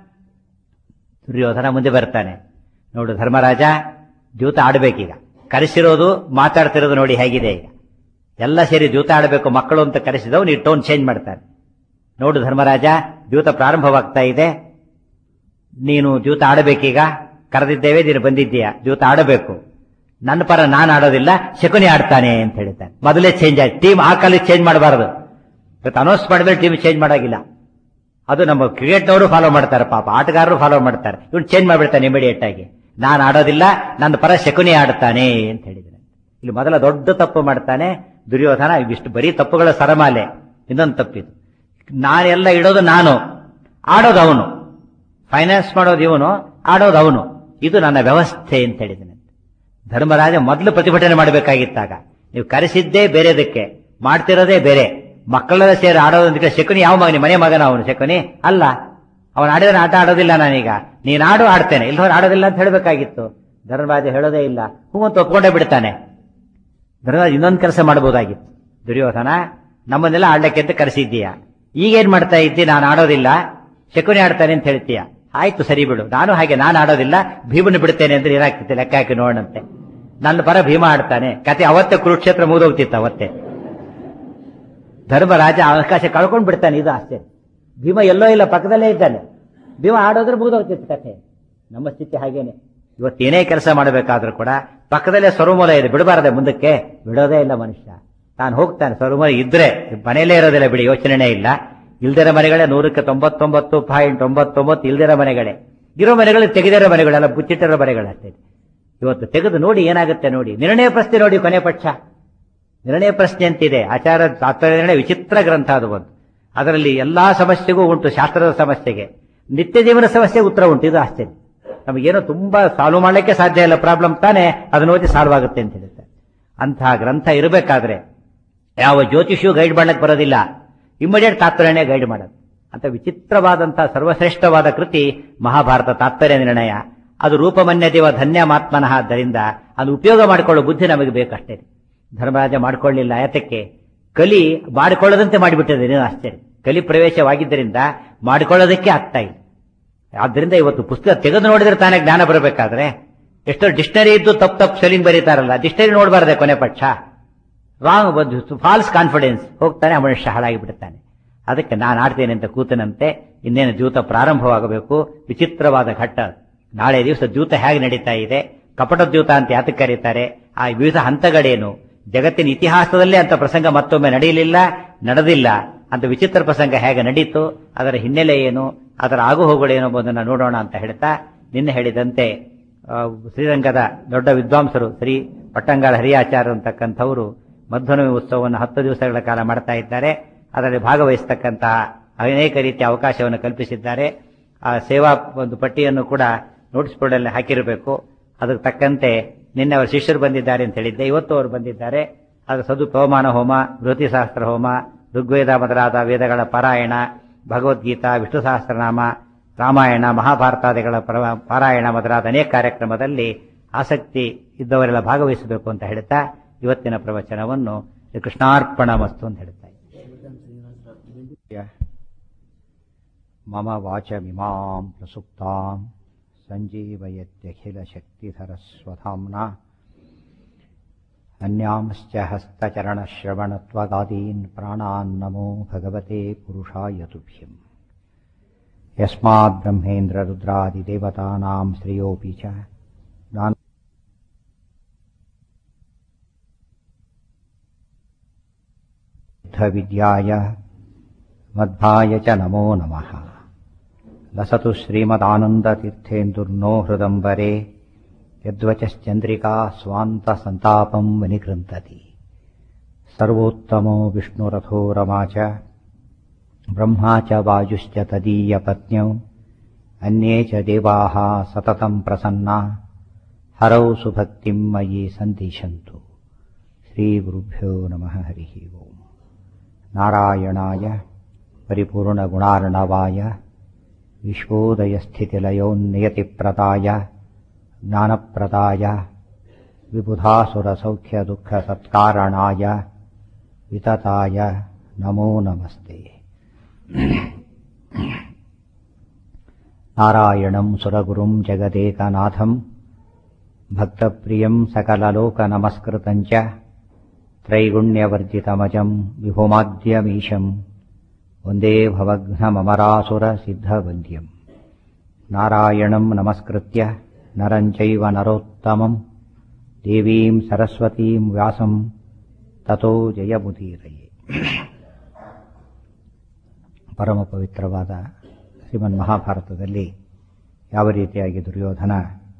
ದುರ್ಯೋಧನ ಮುಂದೆ ಬರ್ತಾನೆ ನೋಡು ಧರ್ಮರಾಜ ದ್ಯೂತ ಆಡ್ಬೇಕೀಗ ಕರೆಸಿರೋದು ಮಾತಾಡ್ತಿರೋದು ನೋಡಿ ಹೇಗಿದೆ ಈಗ ಎಲ್ಲ ಸೇರಿ ದ್ಯೂತ ಆಡಬೇಕು ಮಕ್ಕಳು ಅಂತ ಕರೆಸಿದವು ನೀವು ಟೋನ್ ಚೇಂಜ್ ಮಾಡ್ತಾರೆ ನೋಡು ಧರ್ಮರಾಜ ದ್ಯೂತ ಪ್ರಾರಂಭವಾಗ್ತಾ ಇದೆ ನೀನು ದ್ಯೂತ ಆಡಬೇಕೀಗ ಕರೆದಿದ್ದೇವೆ ನೀನು ಬಂದಿದ್ದೀಯಾ ದ್ಯೂತ ಆಡಬೇಕು ನನ್ನ ಪರ ನಾನು ಆಡೋದಿಲ್ಲ ಶಕುನಿ ಆಡ್ತಾನೆ ಅಂತ ಹೇಳ್ತಾನೆ ಮೊದಲೇ ಚೇಂಜ್ ಆಯ್ತು ಟೀಮ್ ಆ ಕಾಲಕ್ಕೆ ಚೇಂಜ್ ಮಾಡಬಾರದು ಇವತ್ತು ಅನೌನ್ಸ್ ಮಾಡಿದ್ರೆ ಟೀಮ್ ಚೇಂಜ್ ಮಾಡಾಗಿಲ್ಲ ಅದು ನಮ್ಮ ಕ್ರಿಕೆಟ್ನವರು ಫಾಲೋ ಮಾಡ್ತಾರೆ ಪಾಪ ಆಟಗಾರರು ಫಾಲೋ ಮಾಡ್ತಾರೆ ಇವ್ನು ಚೇಂಜ್ ಮಾಡಿಬಿಡ್ತಾನೆ ಇಮಿಡಿಯೇಟ್ ಆಗಿ ನಾನು ಆಡೋದಿಲ್ಲ ನನ್ನ ಪರ ಶಕುನಿ ಆಡ್ತಾನೆ ಅಂತ ಹೇಳಿದ್ರೆ ಇಲ್ಲಿ ಮೊದಲ ದೊಡ್ಡ ತಪ್ಪು ಮಾಡ್ತಾನೆ ದುರ್ಯೋಧನ ಇವಿಷ್ಟು ಬರೀ ತಪ್ಪುಗಳ ಸರಮಾಲೆ ಇನ್ನೊಂದು ತಪ್ಪಿದು ನಾನೆಲ್ಲ ಇಡೋದು ನಾನು ಆಡೋದು ಅವನು ಫೈನಾನ್ಸ್ ಮಾಡೋದು ಇವನು ಆಡೋದು ಅವನು ಇದು ನನ್ನ ವ್ಯವಸ್ಥೆ ಅಂತ ಹೇಳಿದ್ದೇನೆ ಧರ್ಮರಾಜ ಮೊದಲು ಪ್ರತಿಭಟನೆ ಮಾಡಬೇಕಾಗಿತ್ತಾಗ ನೀವು ಕರೆಸಿದ್ದೇ ಬೇರೆದಕ್ಕೆ ಮಾಡ್ತಿರೋದೇ ಬೇರೆ ಮಕ್ಕಳೆಲ್ಲ ಸೇರಿ ಆಡೋದಂದ್ರೆ ಶಕುನಿ ಯಾವ ಮಗನಿ ಮನೆ ಮಗನ ಅವನು ಶಕುನಿ ಅಲ್ಲ ಅವನು ಆಡಿದ್ರೆ ಆಟ ಆಡೋದಿಲ್ಲ ನಾನೀಗ ನೀನ್ ಆಡು ಆಡ್ತೇನೆ ಇಲ್ಲವ್ರು ಆಡೋದಿಲ್ಲ ಅಂತ ಹೇಳಬೇಕಾಗಿತ್ತು ಧರ್ಮರಾಜ ಹೇಳೋದೇ ಇಲ್ಲ ಹೂ ಅಂತ ಒಪ್ಕೊಂಡೇ ಬಿಡ್ತಾನೆ ಧರ್ಮರಾಜ ಇನ್ನೊಂದು ಕೆಲಸ ಮಾಡಬಹುದಾಗಿತ್ತು ದುರ್ಯೋಧನ ನಮ್ಮನ್ನೆಲ್ಲ ಆಡ್ಲಿಕ್ಕೆ ಅಂತ ಕರೆಸಿದ್ದೀಯ ಈಗೇನ್ ಮಾಡ್ತಾ ಇದ್ದಿ ನಾನು ಆಡೋದಿಲ್ಲ ಶಕುನಿ ಆಡ್ತಾನೆ ಅಂತ ಹೇಳ್ತೀಯ ಆಯ್ತು ಸರಿ ಬಿಡು ನಾನು ಹಾಗೆ ನಾನು ಆಡೋದಿಲ್ಲ ಭೀಮನ್ನು ಬಿಡ್ತೇನೆ ಅಂದ್ರೆ ಏನಾಗ್ತಿತ್ತು ಲೆಕ್ಕ ಹಾಕಿ ನೋಡಂತೆ ನನ್ನ ಪರ ಭೀಮ ಆಡ್ತಾನೆ ಕತೆ ಅವತ್ತೇ ಕುರುಕ್ಷೇತ್ರ ಮುಗಿದೋಗ್ತಿತ್ತು ಅವತ್ತೇ ಧರ್ಮರಾಜ ಅವಕಾಶ ಕಳ್ಕೊಂಡ್ ಬಿಡ್ತಾನೆ ಇದು ಆಶ್ಚರ್ಯ ಭೀಮ ಎಲ್ಲೋ ಇಲ್ಲ ಪಕ್ಕದಲ್ಲೇ ಇದ್ದಾನೆ ಭೀಮ ಆಡೋದ್ರೆ ಮುಗಿದೋಗ್ತಿತ್ತು ಕಥೆ ನಮ್ಮ ಸ್ಥಿತಿ ಹಾಗೇನೆ ಇವತ್ತೇನೇ ಕೆಲಸ ಮಾಡಬೇಕಾದ್ರೂ ಕೂಡ ಪಕ್ಕದಲ್ಲೇ ಸ್ವರುಮೂಲ ಇದೆ ಬಿಡಬಾರದೆ ಮುಂದಕ್ಕೆ ಬಿಡೋದೇ ಇಲ್ಲ ಮನುಷ್ಯ ತಾನು ಹೋಗ್ತಾನೆ ಸ್ವರುಮೂಲ ಇದ್ರೆ ಮನೆಯಲ್ಲೇ ಇರೋದಿಲ್ಲ ಬಿಡಿ ಯೋಚನೆ ಇಲ್ಲ ಇಲ್ದಿರ ಮನೆಗಳೇ ನೂರಕ್ಕೆ ತೊಂಬತ್ತೊಂಬತ್ತು ಪಾಯಿಂಟ್ ಒಂಬತ್ತೊಂಬತ್ತು ಇಲ್ದಿರ ಮನೆಗಳೇ ಇರೋ ಮನೆಗಳು ತೆಗೆದಿರೋ ಮನೆಗಳೆಲ್ಲ ಬುಚ್ಚಿಟ್ಟಿರೋ ಮನೆಗಳಷ್ಟೇ ಇವತ್ತು ತೆಗೆದು ನೋಡಿ ಏನಾಗುತ್ತೆ ನೋಡಿ ನಿರ್ಣಯ ಪ್ರಶ್ನೆ ನೋಡಿ ಕೊನೆ ಪಕ್ಷ ನಿರ್ಣಯ ಪ್ರಶ್ನೆ ಅಂತಿದೆ ಆಚಾರ ತಾತ್ಪರ್ಯ ನಿರ್ಣಯ ವಿಚಿತ್ರ ಗ್ರಂಥ ಅದು ಒಂದು ಅದರಲ್ಲಿ ಎಲ್ಲಾ ಸಮಸ್ಯೆಗೂ ಉಂಟು ಶಾಸ್ತ್ರದ ಸಮಸ್ಯೆಗೆ ನಿತ್ಯ ಜೀವನ ಸಮಸ್ಯೆಗೆ ಉತ್ತರ ಉಂಟು ಇದು ಆಶ್ಚರ್ಯ ನಮಗೇನೋ ತುಂಬಾ ಸಾಲ್ವ್ ಮಾಡಲಿಕ್ಕೆ ಸಾಧ್ಯ ಇಲ್ಲ ಪ್ರಾಬ್ಲಮ್ ತಾನೇ ಅದನ್ನ ಓದಿ ಸಾಲ್ವ್ ಆಗುತ್ತೆ ಅಂತ ಹೇಳುತ್ತೆ ಅಂತಹ ಗ್ರಂಥ ಇರಬೇಕಾದ್ರೆ ಯಾವ ಜ್ಯೋತಿಷಿಯು ಗೈಡ್ ಮಾಡಕ್ ಬರೋದಿಲ್ಲ ಇಮಿಡಿಯೇಟ್ ತಾತ್ಪರ್ಯನೇ ಗೈಡ್ ಮಾಡೋದು ಅಂತ ವಿಚಿತ್ರವಾದಂತಹ ಸರ್ವಶ್ರೇಷ್ಠವಾದ ಕೃತಿ ಮಹಾಭಾರತ ತಾತ್ಪರ್ಯ ನಿರ್ಣಯ ಅದು ರೂಪಮನ್ಯದೇವ ಧನ್ಯ ಮಾತ್ಮನಃ ಆದ್ದರಿಂದ ಅದು ಉಪಯೋಗ ಮಾಡಿಕೊಳ್ಳೋ ಬುದ್ಧಿ ನಮಗೆ ಬೇಕಷ್ಟೇ ಧರ್ಮರಾಜ ಮಾಡಿಕೊಳ್ಳಿಲ್ಲ ಯಾತಕ್ಕೆ ಕಲಿ ಮಾಡಿಕೊಳ್ಳದಂತೆ ಮಾಡಿಬಿಟ್ಟಿದೆ ನೀನು ಆಶ್ಚರ್ಯ ಕಲಿ ಪ್ರವೇಶವಾಗಿದ್ದರಿಂದ ಮಾಡಿಕೊಳ್ಳೋದಕ್ಕೆ ಆಗ್ತಾ ಇಲ್ಲ ಆದ್ದರಿಂದ ಇವತ್ತು ಪುಸ್ತಕ ತೆಗೆದು ನೋಡಿದ್ರೆ ತಾನೇ ಜ್ಞಾನ ಬರಬೇಕಾದ್ರೆ ಎಷ್ಟೋ ಡಿಕ್ಷನರಿ ಇದ್ದು ತಪ್ಪು ತಪ್ಪು ಸ್ಪೆಲ್ಲಿಂಗ್ ಬರೀತಾರಲ್ಲ ಡಿಕ್ಷನರಿ ನೋಡಬಾರ್ದೆ ಕೊನೆ ಪಕ್ಷ ರಾಂಗ್ ಬಂದು ಫಾಲ್ಸ್ ಕಾನ್ಫಿಡೆನ್ಸ್ ಹೋಗ್ತಾನೆ ಆ ಮನುಷ್ಯ ಹಾಳಾಗಿ ಬಿಡ್ತಾನೆ ಅದಕ್ಕೆ ನಾನು ಆಡ್ತೇನೆ ಅಂತ ಕೂತನಂತೆ ಇನ್ನೇನು ದ್ಯೂತ ಪ್ರಾರಂಭವಾಗಬೇಕು ವಿಚಿತ್ರವಾದ ಘಟ್ಟ ನಾಳೆ ದಿವಸ ದ್ಯೂತ ಹೇಗೆ ನಡೀತಾ ಇದೆ ಕಪಟ ದ್ಯೂತ ಅಂತ ಯಾತಕ್ಕೆ ಕರೀತಾರೆ ಆ ವಿವಿಧ ಹಂತಗಳೇನು ಜಗತ್ತಿನ ಇತಿಹಾಸದಲ್ಲೇ ಅಂತ ಪ್ರಸಂಗ ಮತ್ತೊಮ್ಮೆ ನಡೆಯಲಿಲ್ಲ ನಡೆದಿಲ್ಲ ಅಂತ ವಿಚಿತ್ರ ಪ್ರಸಂಗ ಹೇಗೆ ನಡೀತು ಅದರ ಹಿನ್ನೆಲೆ ಏನು ಅದರ ಆಗುಹೋಗುಗಳೇನು ಎಂಬುದನ್ನು ನೋಡೋಣ ಅಂತ ಹೇಳ್ತಾ ನಿನ್ನೆ ಹೇಳಿದಂತೆ ಆ, ಶ್ರೀರಂಗದ ದೊಡ್ಡ ವಿದ್ವಾಂಸರು ಶ್ರೀ ಪಟ್ಟಂಗಾಳ ಹರಿಯಾಚಾರ್ಯ ಅಂತಕ್ಕಂಥವರು ಮಧ್ವನವಿ ಉತ್ಸವವನ್ನು ಹತ್ತು ದಿವಸಗಳ ಕಾಲ ಮಾಡ್ತಾ ಇದ್ದಾರೆ ಅದರಲ್ಲಿ ಭಾಗವಹಿಸತಕ್ಕಂತಹ ಅನೇಕ ರೀತಿಯ ಅವಕಾಶವನ್ನು ಕಲ್ಪಿಸಿದ್ದಾರೆ ಆ ಸೇವಾ ಒಂದು ಪಟ್ಟಿಯನ್ನು ಕೂಡ ನೋಟಿಸ್ ಬೋರ್ಡಲ್ಲಿ ಹಾಕಿರಬೇಕು ಅದಕ್ಕೆ ತಕ್ಕಂತೆ ನಿನ್ನೆ ಅವರ ಶಿಷ್ಯರು ಬಂದಿದ್ದಾರೆ ಅಂತ ಹೇಳಿದ್ದೆ ಇವತ್ತು ಅವರು ಬಂದಿದ್ದಾರೆ ಅದು ಸದು ಪವಮಾನ ಹೋಮ ಬೃಹತಿ ಸಹಸ್ರ ಹೋಮ ಋಗ್ವೇದ ಮೊದಲಾದ ವೇದಗಳ ಪಾರಾಯಣ ಭಗವದ್ಗೀತಾ ವಿಷ್ಣು ಸಹಸ್ರನಾಮ ರಾಮಾಯಣ ಮಹಾಭಾರತಾದಿಗಳ ಪರ- ಪಾರಾಯಣ ಮೊದಲಾದ ಅನೇಕ ಕಾರ್ಯಕ್ರಮದಲ್ಲಿ ಆಸಕ್ತಿ ಇದ್ದವರೆಲ್ಲ ಭಾಗವಹಿಸಬೇಕು ಅಂತ ಹೇಳ್ತಾ ಇವತ್ತಿನ ಪ್ರವಚನವನ್ನು ಕೃಷ್ಣಾರ್ಪಣ ಮಸ್ತು ಅಂತ ಹೇಳ್ತಾ ಇದ್ದೀನಿ. ಮಮ ವಾಚಮಿಮಾಂ ಪ್ರಸುಪ್ತಾಂ ಸಂಜೀವಯತ್ಯಖಿಲಶಕ್ತಿಧರಸ್ವಧಾಮ್ನಾ अन्यांश्च हस्तचरणश्रवणत्वगादीन् प्राणान्नमो भगवते पुरुषाय तुभ्यम् यस्माद्ब्रह्मेन्द्ररुद्रादिदेवतानाम् श्रियोऽपि च दान विद्याय मध्वाय च नमो नमः लसतु श्रीमदानन्दतीर्थेन्दुर्नो हृदम्बरे ಯದ್ವಚಶ್ಚಂದ್ರಿಕಾ ಸ್ವಾಂತ ಸಂತಾಪಂ ವಿನಿಕೃಂತತಿ ಸರ್ವೋತ್ತಮೋ ವಿಷ್ಣುರಥೋ रमा च ब्रह्मा च वायुश्च तदीयपत्न्यौ अन्ये च देवाः सततं प्रसन्ना हरौ सुभक्तिम् मयि सन्दिशन्तु श्रीगुरुभ्यो नमः हरिः ओम् नारायणाय परिपूर्णगुणार्णवाय विश्वोदयस्थितिलयोन्नियतिप्रदाय ज्ञानप्रदाय विबुधासुरसौख्यदुःखसत्कारणाय वितताय नमो नमस्ते नारायणम् सुरगुरुम् जगदेकनाथम् भक्तप्रियम् सकललोकनमस्कृतम् च त्रैगुण्यवर्जितमजम् विभुमाद्यमीशम् वन्दे भवघ्नममरासुरसिद्धवन्द्यम् नारायणम् नमस्कृत्य नरम् चैव नरोत्तमम् देवीम् सरस्वतीम् व्यासम् ತಥೋ ಜಯಮುದೀರಯೇ ಪರಮ ಪವಿತ್ರವಾದ ಶ್ರೀಮನ್ ಮಹಾಭಾರತದಲ್ಲಿ ಯಾವ ರೀತಿಯಾಗಿ ದುರ್ಯೋಧನ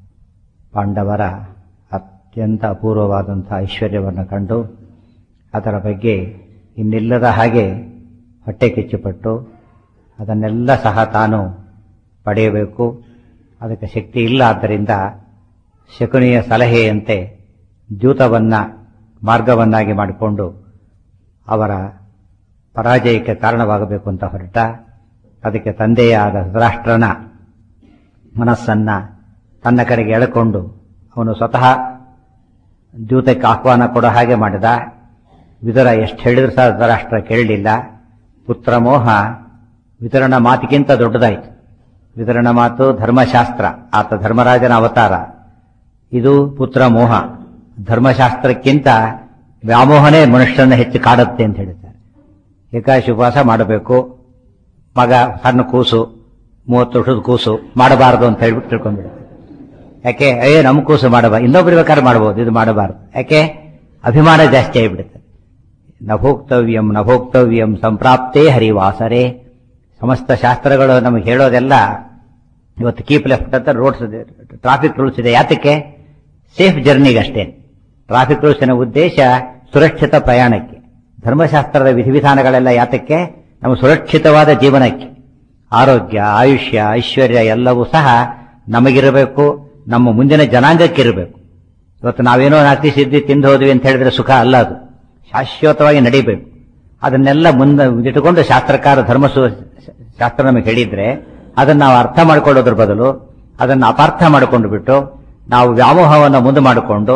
ಪಾಂಡವರ ಅತ್ಯಂತ ಅಪೂರ್ವವಾದಂಥ ಐಶ್ವರ್ಯವನ್ನು ಕಂಡು ಅದರ ಬಗ್ಗೆ ಇನ್ನಿಲ್ಲದ ಹಾಗೆ ಹೊಟ್ಟೆ ಕಿಚ್ಚುಪಟ್ಟು ಅದನ್ನೆಲ್ಲ ಸಹ ತಾನು ಪಡೆಯಬೇಕು ಅದಕ್ಕೆ ಶಕ್ತಿ ಇಲ್ಲ ಆದ್ದರಿಂದ ಶಕುನಿಯ ಸಲಹೆಯಂತೆ ದ್ಯೂತವನ್ನು ಮಾರ್ಗವನ್ನಾಗಿ ಮಾಡಿಕೊಂಡು ಅವರ ಪರಾಜಯಕ್ಕೆ ಕಾರಣವಾಗಬೇಕು ಅಂತ ಹೊರಟ ಅದಕ್ಕೆ ತಂದೆಯಾದ ಧೃತರಾಷ್ಟ್ರನ ಮನಸ್ಸನ್ನ ತನ್ನ ಕಡೆಗೆ ಎಳೆಕೊಂಡು ಅವನು ಸ್ವತಃ ದ್ಯೂತಕ್ಕೆ ಆಹ್ವಾನ ಕೊಡೋ ಹಾಗೆ ಮಾಡಿದ ವಿದುರ ಎಷ್ಟು ಹೇಳಿದ್ರು ಸಹ ಧೃತರಾಷ್ಟ್ರ ಕೇಳಲಿಲ್ಲ ಪುತ್ರ ಮೋಹ ವಿತರಣ ಮಾತಿಗಿಂತ ದೊಡ್ಡದಾಯಿತು ವಿತರಣ ಮಾತು ಧರ್ಮಶಾಸ್ತ್ರ ಆತ ಧರ್ಮರಾಜನ ಅವತಾರ ಇದು ಪುತ್ರ ಮೋಹ ಧರ್ಮಶಾಸ್ತ್ರಕ್ಕಿಂತ ವ್ಯಾಮೋಹನೇ ಮನುಷ್ಯನ ಹೆಚ್ಚು ಕಾಡುತ್ತೆ ಅಂತ ಹೇಳಿದ್ದಾರೆ ಏಕಾಶಿ ಉಪವಾಸ ಮಾಡಬೇಕು ಮಗ ಸಣ್ಣ ಕೂಸು ಮೂವತ್ತು ವರ್ಷದ ಕೂಸು ಮಾಡಬಾರದು ಅಂತ ಹೇಳ್ಬಿಟ್ಟು ತಿಳ್ಕೊಂಡ್ಬಿಡುತ್ತೆ ಯಾಕೆ ಅಯ್ಯೋ ನಮ್ಮ ಕೂಸು ಮಾಡಬಾರ್ದು ಇನ್ನೊಬ್ರು ಬೇಕಾದ್ರೆ ಮಾಡಬಹುದು ಇದು ಮಾಡಬಾರ್ದು ಯಾಕೆ ಅಭಿಮಾನ ಜಾಸ್ತಿ ಆಗಿಬಿಡುತ್ತೆ ನಭೋಕ್ತವ್ಯಂ ನಭೋಕ್ತವ್ಯಂ ಸಂಪ್ರಾಪ್ತೇ ಹರಿವಾಸರೆ ಸಮಸ್ತ ಶಾಸ್ತ್ರಗಳು ನಮಗೆ ಹೇಳೋದೆಲ್ಲ ಇವತ್ತು ಕೀಪ್ ಲೆಫ್ಟ್ ಅಂತ ರೋಡ್ಸ್ ಟ್ರಾಫಿಕ್ ರೂಲ್ಸ್ ಇದೆ ಯಾತಕ್ಕೆ ಸೇಫ್ ಜರ್ನಿಗಷ್ಟೇ ಟ್ರಾಫಿಕ್ ರೂಲ್ಸಿನ ಉದ್ದೇಶ ಸುರಕ್ಷಿತ ಪ್ರಯಾಣಕ್ಕೆ ಧರ್ಮಶಾಸ್ತ್ರದ ವಿಧಿವಿಧಾನಗಳೆಲ್ಲ ಯಾತಕ್ಕೆ ನಮ್ಮ ಸುರಕ್ಷಿತವಾದ ಜೀವನಕ್ಕೆ ಆರೋಗ್ಯ ಆಯುಷ್ಯ ಐಶ್ವರ್ಯ ಎಲ್ಲವೂ ಸಹ ನಮಗಿರಬೇಕು ನಮ್ಮ ಮುಂದಿನ ಜನಾಂಗಕ್ಕಿರಬೇಕು ಇವತ್ತು ನಾವೇನೋ ನಾಲ್ಕು ಸಿದ್ಧಿ ತಿಂದು ಹೋದ್ವಿ ಅಂತ ಹೇಳಿದ್ರೆ ಸುಖ ಅಲ್ಲ ಅದು ಶಾಶ್ವತವಾಗಿ ನಡೀಬೇಕು ಅದನ್ನೆಲ್ಲ ಮುಂದೆ ಇಟ್ಟುಕೊಂಡು ಶಾಸ್ತ್ರಕಾರ ಧರ್ಮ ಶಾಸ್ತ್ರ ನಮಗೆ ಹೇಳಿದ್ರೆ ಅದನ್ನ ನಾವು ಅರ್ಥ ಮಾಡ್ಕೊಳ್ಳೋದ್ರ ಬದಲು ಅದನ್ನು ಅಪಾರ್ಥ ಮಾಡಿಕೊಂಡು ಬಿಟ್ಟು ನಾವು ವ್ಯಾಮೋಹವನ್ನು ಮುಂದೆ ಮಾಡಿಕೊಂಡು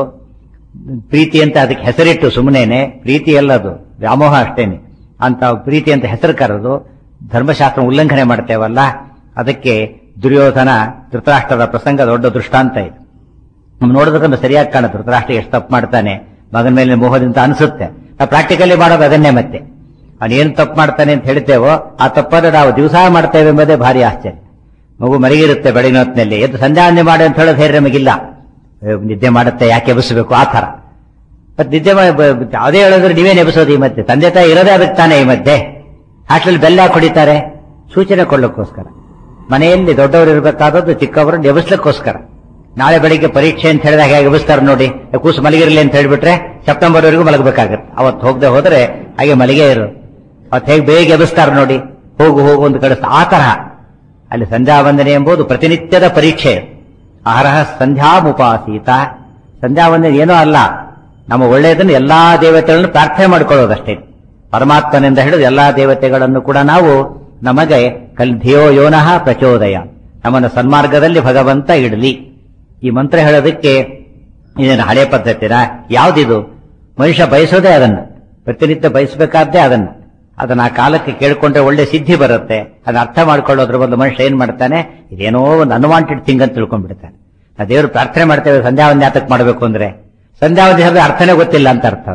ಪ್ರೀತಿ ಅಂತ ಅದಕ್ಕೆ ಹೆಸರಿಟ್ಟು ಸುಮ್ಮನೆ ಪ್ರೀತಿ ಅಲ್ಲದು ವ್ಯಾಮೋಹ ಅಷ್ಟೇನೆ ಅಂತ ಪ್ರೀತಿ ಅಂತ ಹೆಸರು ಕರೆದು ಧರ್ಮಶಾಸ್ತ್ರ ಉಲ್ಲಂಘನೆ ಮಾಡ್ತೇವಲ್ಲ ಅದಕ್ಕೆ ದುರ್ಯೋಧನ ಧೃತರಾಷ್ಟ್ರದ ಪ್ರಸಂಗ ದೊಡ್ಡ ದೃಷ್ಟಾಂತ ಇದೆ ನಮ್ಗೆ ನೋಡೋದಕ್ಕಂತ ಸರಿಯಾಗಿ ಕಾಣುತ್ತೆ ಧೃತರಾಷ್ಟ್ರ ಎಷ್ಟು ತಪ್ಪು ಮಾಡ್ತಾನೆ ಮಗನ ಮೇಲೆ ಮೋಹದಿಂದ ಅನಿಸುತ್ತೆ ನಾವು ಪ್ರಾಕ್ಟಿಕಲಿ ಮಾಡೋದು ಅದನ್ನೇ ಮತ್ತೆ ಅವನೇನು ತಪ್ಪು ಮಾಡ್ತಾನೆ ಅಂತ ಹೇಳ್ತೇವೋ ಆ ತಪ್ಪನ್ನು ನಾವು ದಿವಸ ಮಾಡ್ತೇವೆ ಎಂಬುದೇ ಭಾರಿ ಆಶ್ಚರ್ಯ ಮಗು ಮಲಗಿರುತ್ತೆ ಬೆಳಗಿನ ಹೊತ್ತಿನಲ್ಲಿ ಎದ್ದು ಸಂಧ್ಯಾವಂದನೆ ಮಾಡಿ ಅಂತ ಹೇಳೋದು ಧೈರ್ಯ ನಮಗಿಲ್ಲ ನಿದ್ದೆ ಮಾಡುತ್ತೆ ಯಾಕೆ ಎಬ್ಬಿಸಬೇಕು ಆ ಥರ ಮತ್ತೆ ನಿದ್ದೆ ಅದೇ ಹೇಳಿದ್ರೆ ನೀವೇನು ಎಬ್ಬಿಸೋದು ಈ ಮಧ್ಯೆ ತಂದೆ ತಾಯಿ ಇರೋದೇ ಅದಕ್ಕೆ ತಾನೇ ಈ ಮಧ್ಯೆ ಹಾಸ್ಟೆಲ್ ಬೆಲ್ಲ ಹೊಡಿತಾರೆ ಸೂಚನೆ ಕೊಡ್ಲಿಕ್ಕೋಸ್ಕರ ಮನೆಯಲ್ಲಿ ದೊಡ್ಡವರು ಇರಬೇಕಾದದ್ದು ಚಿಕ್ಕವರು ಎಬ್ಬಿಸ್ಲಿಕ್ಕೋಸ್ಕರ ನಾಳೆ ಬೆಳಿಗ್ಗೆ ಪರೀಕ್ಷೆ ಅಂತ ಹೇಳಿದಾಗ ಹೇಗೆ ಎಬ್ಬಿಸ್ತಾರೆ ನೋಡಿ ಕೂಸು ಮಲಗಿರಲಿ ಅಂತ ಹೇಳ್ಬಿಟ್ರೆ ಸೆಪ್ಟೆಂಬರ್ ವರೆಗೂ ಮಲಗಬೇಕಾಗತ್ತೆ ಅವತ್ತು ಹೋಗದೆ ಹೋದ್ರೆ ಹಾಗೆ ಮಲಗೇ ಇರು ಅವತ್ತು ಹೇಗೆ ಬೇಗ ಎಬ್ಬಿಸ್ತಾರೆ ನೋಡಿ ಹೋಗು ಹೋಗು ಒಂದು ಕಳಿಸ್ತಾ ಆ ತರಹ ಅಲ್ಲಿ ಸಂಧ್ಯಾ ವಂದನೆ ಎಂಬುದು ಪ್ರತಿನಿತ್ಯದ ಪರೀಕ್ಷೆ ಅರ್ಹ ಸಂಧ್ಯಾಮುಪಾಸೀತ ಸಂಧ್ಯಾ ವಂದನೆ ಏನೂ ಅಲ್ಲ ನಮ್ಮ ಒಳ್ಳೆಯದನ್ನು ಎಲ್ಲಾ ದೇವತೆಗಳನ್ನು ಪ್ರಾರ್ಥನೆ ಮಾಡಿಕೊಳ್ಳೋದಷ್ಟೇ ಪರಮಾತ್ಮನಿಂದ ಹಿಡಿದು ಎಲ್ಲಾ ದೇವತೆಗಳನ್ನು ಕೂಡ ನಾವು ನಮಗೆ ಕಲ್ ಧಿಯೋ ಯೋನಃ ಪ್ರಚೋದಯ ನಮ್ಮನ್ನು ಸನ್ಮಾರ್ಗದಲ್ಲಿ ಭಗವಂತ ಇಡಲಿ ಈ ಮಂತ್ರ ಹೇಳೋದಕ್ಕೆ ಇದೇನು ಹಳೆ ಪದ್ಧತಿನ ಯಾವ್ದಿದು ಮನುಷ್ಯ ಬಯಸೋದೇ ಅದನ್ನು ಪ್ರತಿನಿತ್ಯ ಬಯಸಬೇಕಾದ್ದೇ ಅದನ್ನು ಅದನ್ನ ಆ ಕಾಲಕ್ಕೆ ಕೇಳ್ಕೊಂಡ್ರೆ ಒಳ್ಳೆ ಸಿದ್ಧಿ ಬರುತ್ತೆ ಅದನ್ನ ಅರ್ಥ ಮಾಡ್ಕೊಳ್ಳೋದ್ರ ಬದಲು ಮನುಷ್ಯ ಏನ್ ಮಾಡ್ತಾನೆ ಇದೇನೋ ಒಂದು ಅನ್ವಾಂಟೆಡ್ ಥಿಂಗ್ ಅಂತ ತಿಳ್ಕೊಂಡ್ಬಿಡ್ತಾನೆ ನಾ ದೇವರು ಪ್ರಾರ್ಥನೆ ಮಾಡ್ತೇವೆ ಸಂಧ್ಯಾವಂದ ಯಾತಕ್ಕೆ ಮಾಡಬೇಕು ಅಂದ್ರೆ ಸಂಧ್ಯಾವಂದ ಹೇಳಿದ್ರೆ ಅರ್ಥನೇ ಗೊತ್ತಿಲ್ಲ ಅಂತ ಅರ್ಥ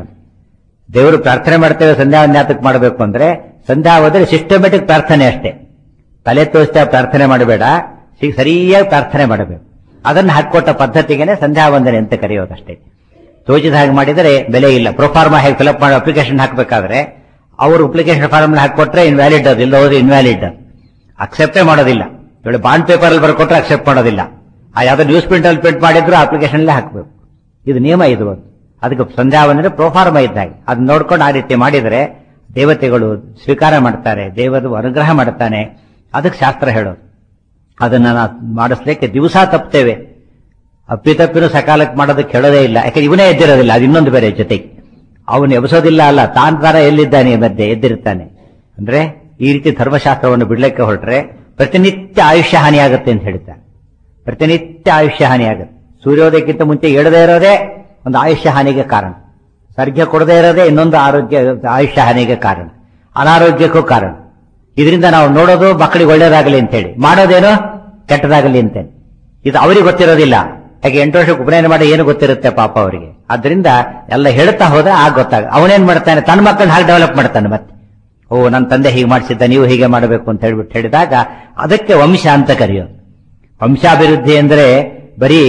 ದೇವರು ಪ್ರಾರ್ಥನೆ ಮಾಡ್ತೇವೆ ಸಂಧ್ಯಾವಂದ ಯಾತಕ್ಕೆ ಮಾಡಬೇಕು ಅಂದ್ರೆ ಸಂಧ್ಯಾವಂದ್ರೆ ಸಿಸ್ಟಮೆಟಿಕ್ ಪ್ರಾರ್ಥನೆ ಅಷ್ಟೇ ತಲೆ ತೋರಿಸ್ತಾ ಪ್ರಾರ್ಥನೆ ಮಾಡಬೇಡ ಸರಿಯಾಗಿ ಪ್ರಾರ್ಥನೆ ಮಾಡಬೇಕು ಅದನ್ನು ಹಾಕೊಟ್ಟ ಪದ್ಧತಿಗೆನೆ ಸಂಧ್ಯಾವಂದನೆ ಅಂತ ಕರೆಯೋದಷ್ಟೇ ತೋಚಿದ ಹಾಗೆ ಮಾಡಿದರೆ ಬೆಲೆ ಇಲ್ಲ ಪ್ರೊಫಾರ್ಮಾ ಹೇಗೆ ಫಿಲಪ್ ಮಾಡೋ ಅಪ್ಲಿಕೇಶನ್ ಹಾಕಬೇಕಾದ್ರೆ ಅವರು ಅಪ್ಲಿಕೇಶನ್ ಫಾರ್ಮ್ ಹಾಕೊಟ್ರೆ ಇನ್ವ್ಯಾಲಿಡ್ ಅದು ಇಲ್ಲ ಹೋದ್ರೆ ಇನ್ವ್ಯಾಲಿಡ್ ಅಕ್ಸೆಪ್ಟೇ ಮಾಡೋದಿಲ್ಲ ಇವಳು ಬಾಂಡ್ ಪೇಪರ್ ಅಲ್ಲಿ ಬರ್ಕೊಟ್ರೆ ಅಕ್ಸೆಪ್ಟ್ ಮಾಡೋದಿಲ್ಲ ಆ ಯಾವ್ದೋ ನ್ಯೂಸ್ ಪ್ರಿಂಟ್ ಅಲ್ಲಿ ಪ್ರಿಂಟ್ ಮಾಡಿದ್ರು ಅಪ್ಲಿಕೇಶನ್ಲೇ ಹಾಕಬೇಕು ಇದು ನಿಯಮ ಇದು ಒಂದು ಅದಕ್ಕೆ ಸಂಧ್ಯಾವಂದನೆ ಪ್ರೋಫಾರ್ಮ ಇದ್ದಾಗ ಅದನ್ನ ನೋಡ್ಕೊಂಡು ಆ ರೀತಿ ಮಾಡಿದರೆ ದೇವತೆಗಳು ಸ್ವೀಕಾರ ಮಾಡ್ತಾರೆ ದೇವರು ಅನುಗ್ರಹ ಮಾಡ್ತಾನೆ ಅದಕ್ಕೆ ಶಾಸ್ತ್ರ ಹೇಳೋದು ಅದನ್ನ ನಾವು ಮಾಡಿಸ್ಲಿಕ್ಕೆ ದಿವಸ ತಪ್ತೇವೆ ಅಪ್ಪಿತಪ್ಪಿನೂ ಸಕಾಲಕ್ಕೆ ಮಾಡೋದಕ್ಕೆ ಹೇಳೋದೇ ಇಲ್ಲ ಯಾಕಂದ್ರೆ ಇವನೇ ಎದ್ದಿರೋದಿಲ್ಲ ಅದು ಇನ್ನೊಂದು ಬೇರೆ ಜೊತೆಗೆ ಅವನು ಎಬ್ಸೋದಿಲ್ಲ ಅಲ್ಲ ತಾನ್ ತಾರ ಎಲ್ಲಿದ್ದಾನೆ ಈ ಮಧ್ಯೆ ಎದ್ದಿರ್ತಾನೆ ಅಂದ್ರೆ ಈ ರೀತಿ ಧರ್ಮಶಾಸ್ತ್ರವನ್ನು ಬಿಡ್ಲಿಕ್ಕೆ ಹೊರಟ್ರೆ ಪ್ರತಿನಿತ್ಯ ಆಯುಷ್ಯ ಹಾನಿಯಾಗುತ್ತೆ ಅಂತ ಹೇಳ್ತಾರೆ ಪ್ರತಿನಿತ್ಯ ಆಯುಷ್ಯ ಹಾನಿಯಾಗುತ್ತೆ ಸೂರ್ಯೋದಯಕ್ಕಿಂತ ಮುಂಚೆ ಏಳದೇ ಇರೋದೇ ಒಂದು ಆಯುಷ್ಯ ಹಾನಿಗೆ ಕಾರಣ ಸರ್ಗ್ಯ ಕೊಡದೇ ಇರೋದೇ ಇನ್ನೊಂದು ಆರೋಗ್ಯ ಆಯುಷ್ಯ ಹಾನಿಗೆ ಕಾರಣ ಅನಾರೋಗ್ಯಕ್ಕೂ ಕಾರಣ ಇದರಿಂದ ನಾವು ನೋಡೋದು ಮಕ್ಕಳಿಗೆ ಒಳ್ಳೇದಾಗಲಿ ಅಂತ ಹೇಳಿ ಮಾಡೋದೇನೋ ಕೆಟ್ಟದಾಗಲಿ ಅಂತೇಳಿ ಇದು ಅವರಿಗೆ ಗೊತ್ತಿರೋದಿಲ್ಲ ಯಾಕೆ ಎಂಟು ವರ್ಷಕ್ಕೆ ಉಪನಯನ ಮಾಡಿ ಏನು ಗೊತ್ತಿರುತ್ತೆ ಪಾಪ ಅವರಿಗೆ ಆದ್ರಿಂದ ಎಲ್ಲ ಹೇಳ್ತಾ ಹೋದ ಆಗ ಗೊತ್ತಾಗ ಅವನೇನ್ ಮಾಡ್ತಾನೆ ತನ್ನ ಮಕ್ಕಳನ್ನ ಹಾಗೆ ಡೆವಲಪ್ ಮಾಡ್ತಾನೆ ಮತ್ತೆ ಓ ನನ್ನ ತಂದೆ ಹೀಗೆ ಮಾಡಿಸಿದ್ದ ನೀವು ಹೀಗೆ ಮಾಡಬೇಕು ಅಂತ ಹೇಳ್ಬಿಟ್ಟು ಹೇಳಿದಾಗ ಅದಕ್ಕೆ ವಂಶ ಅಂತ ಕರೆಯೋದು ವಂಶಾಭಿವೃದ್ಧಿ ಅಂದ್ರೆ ಬರೀ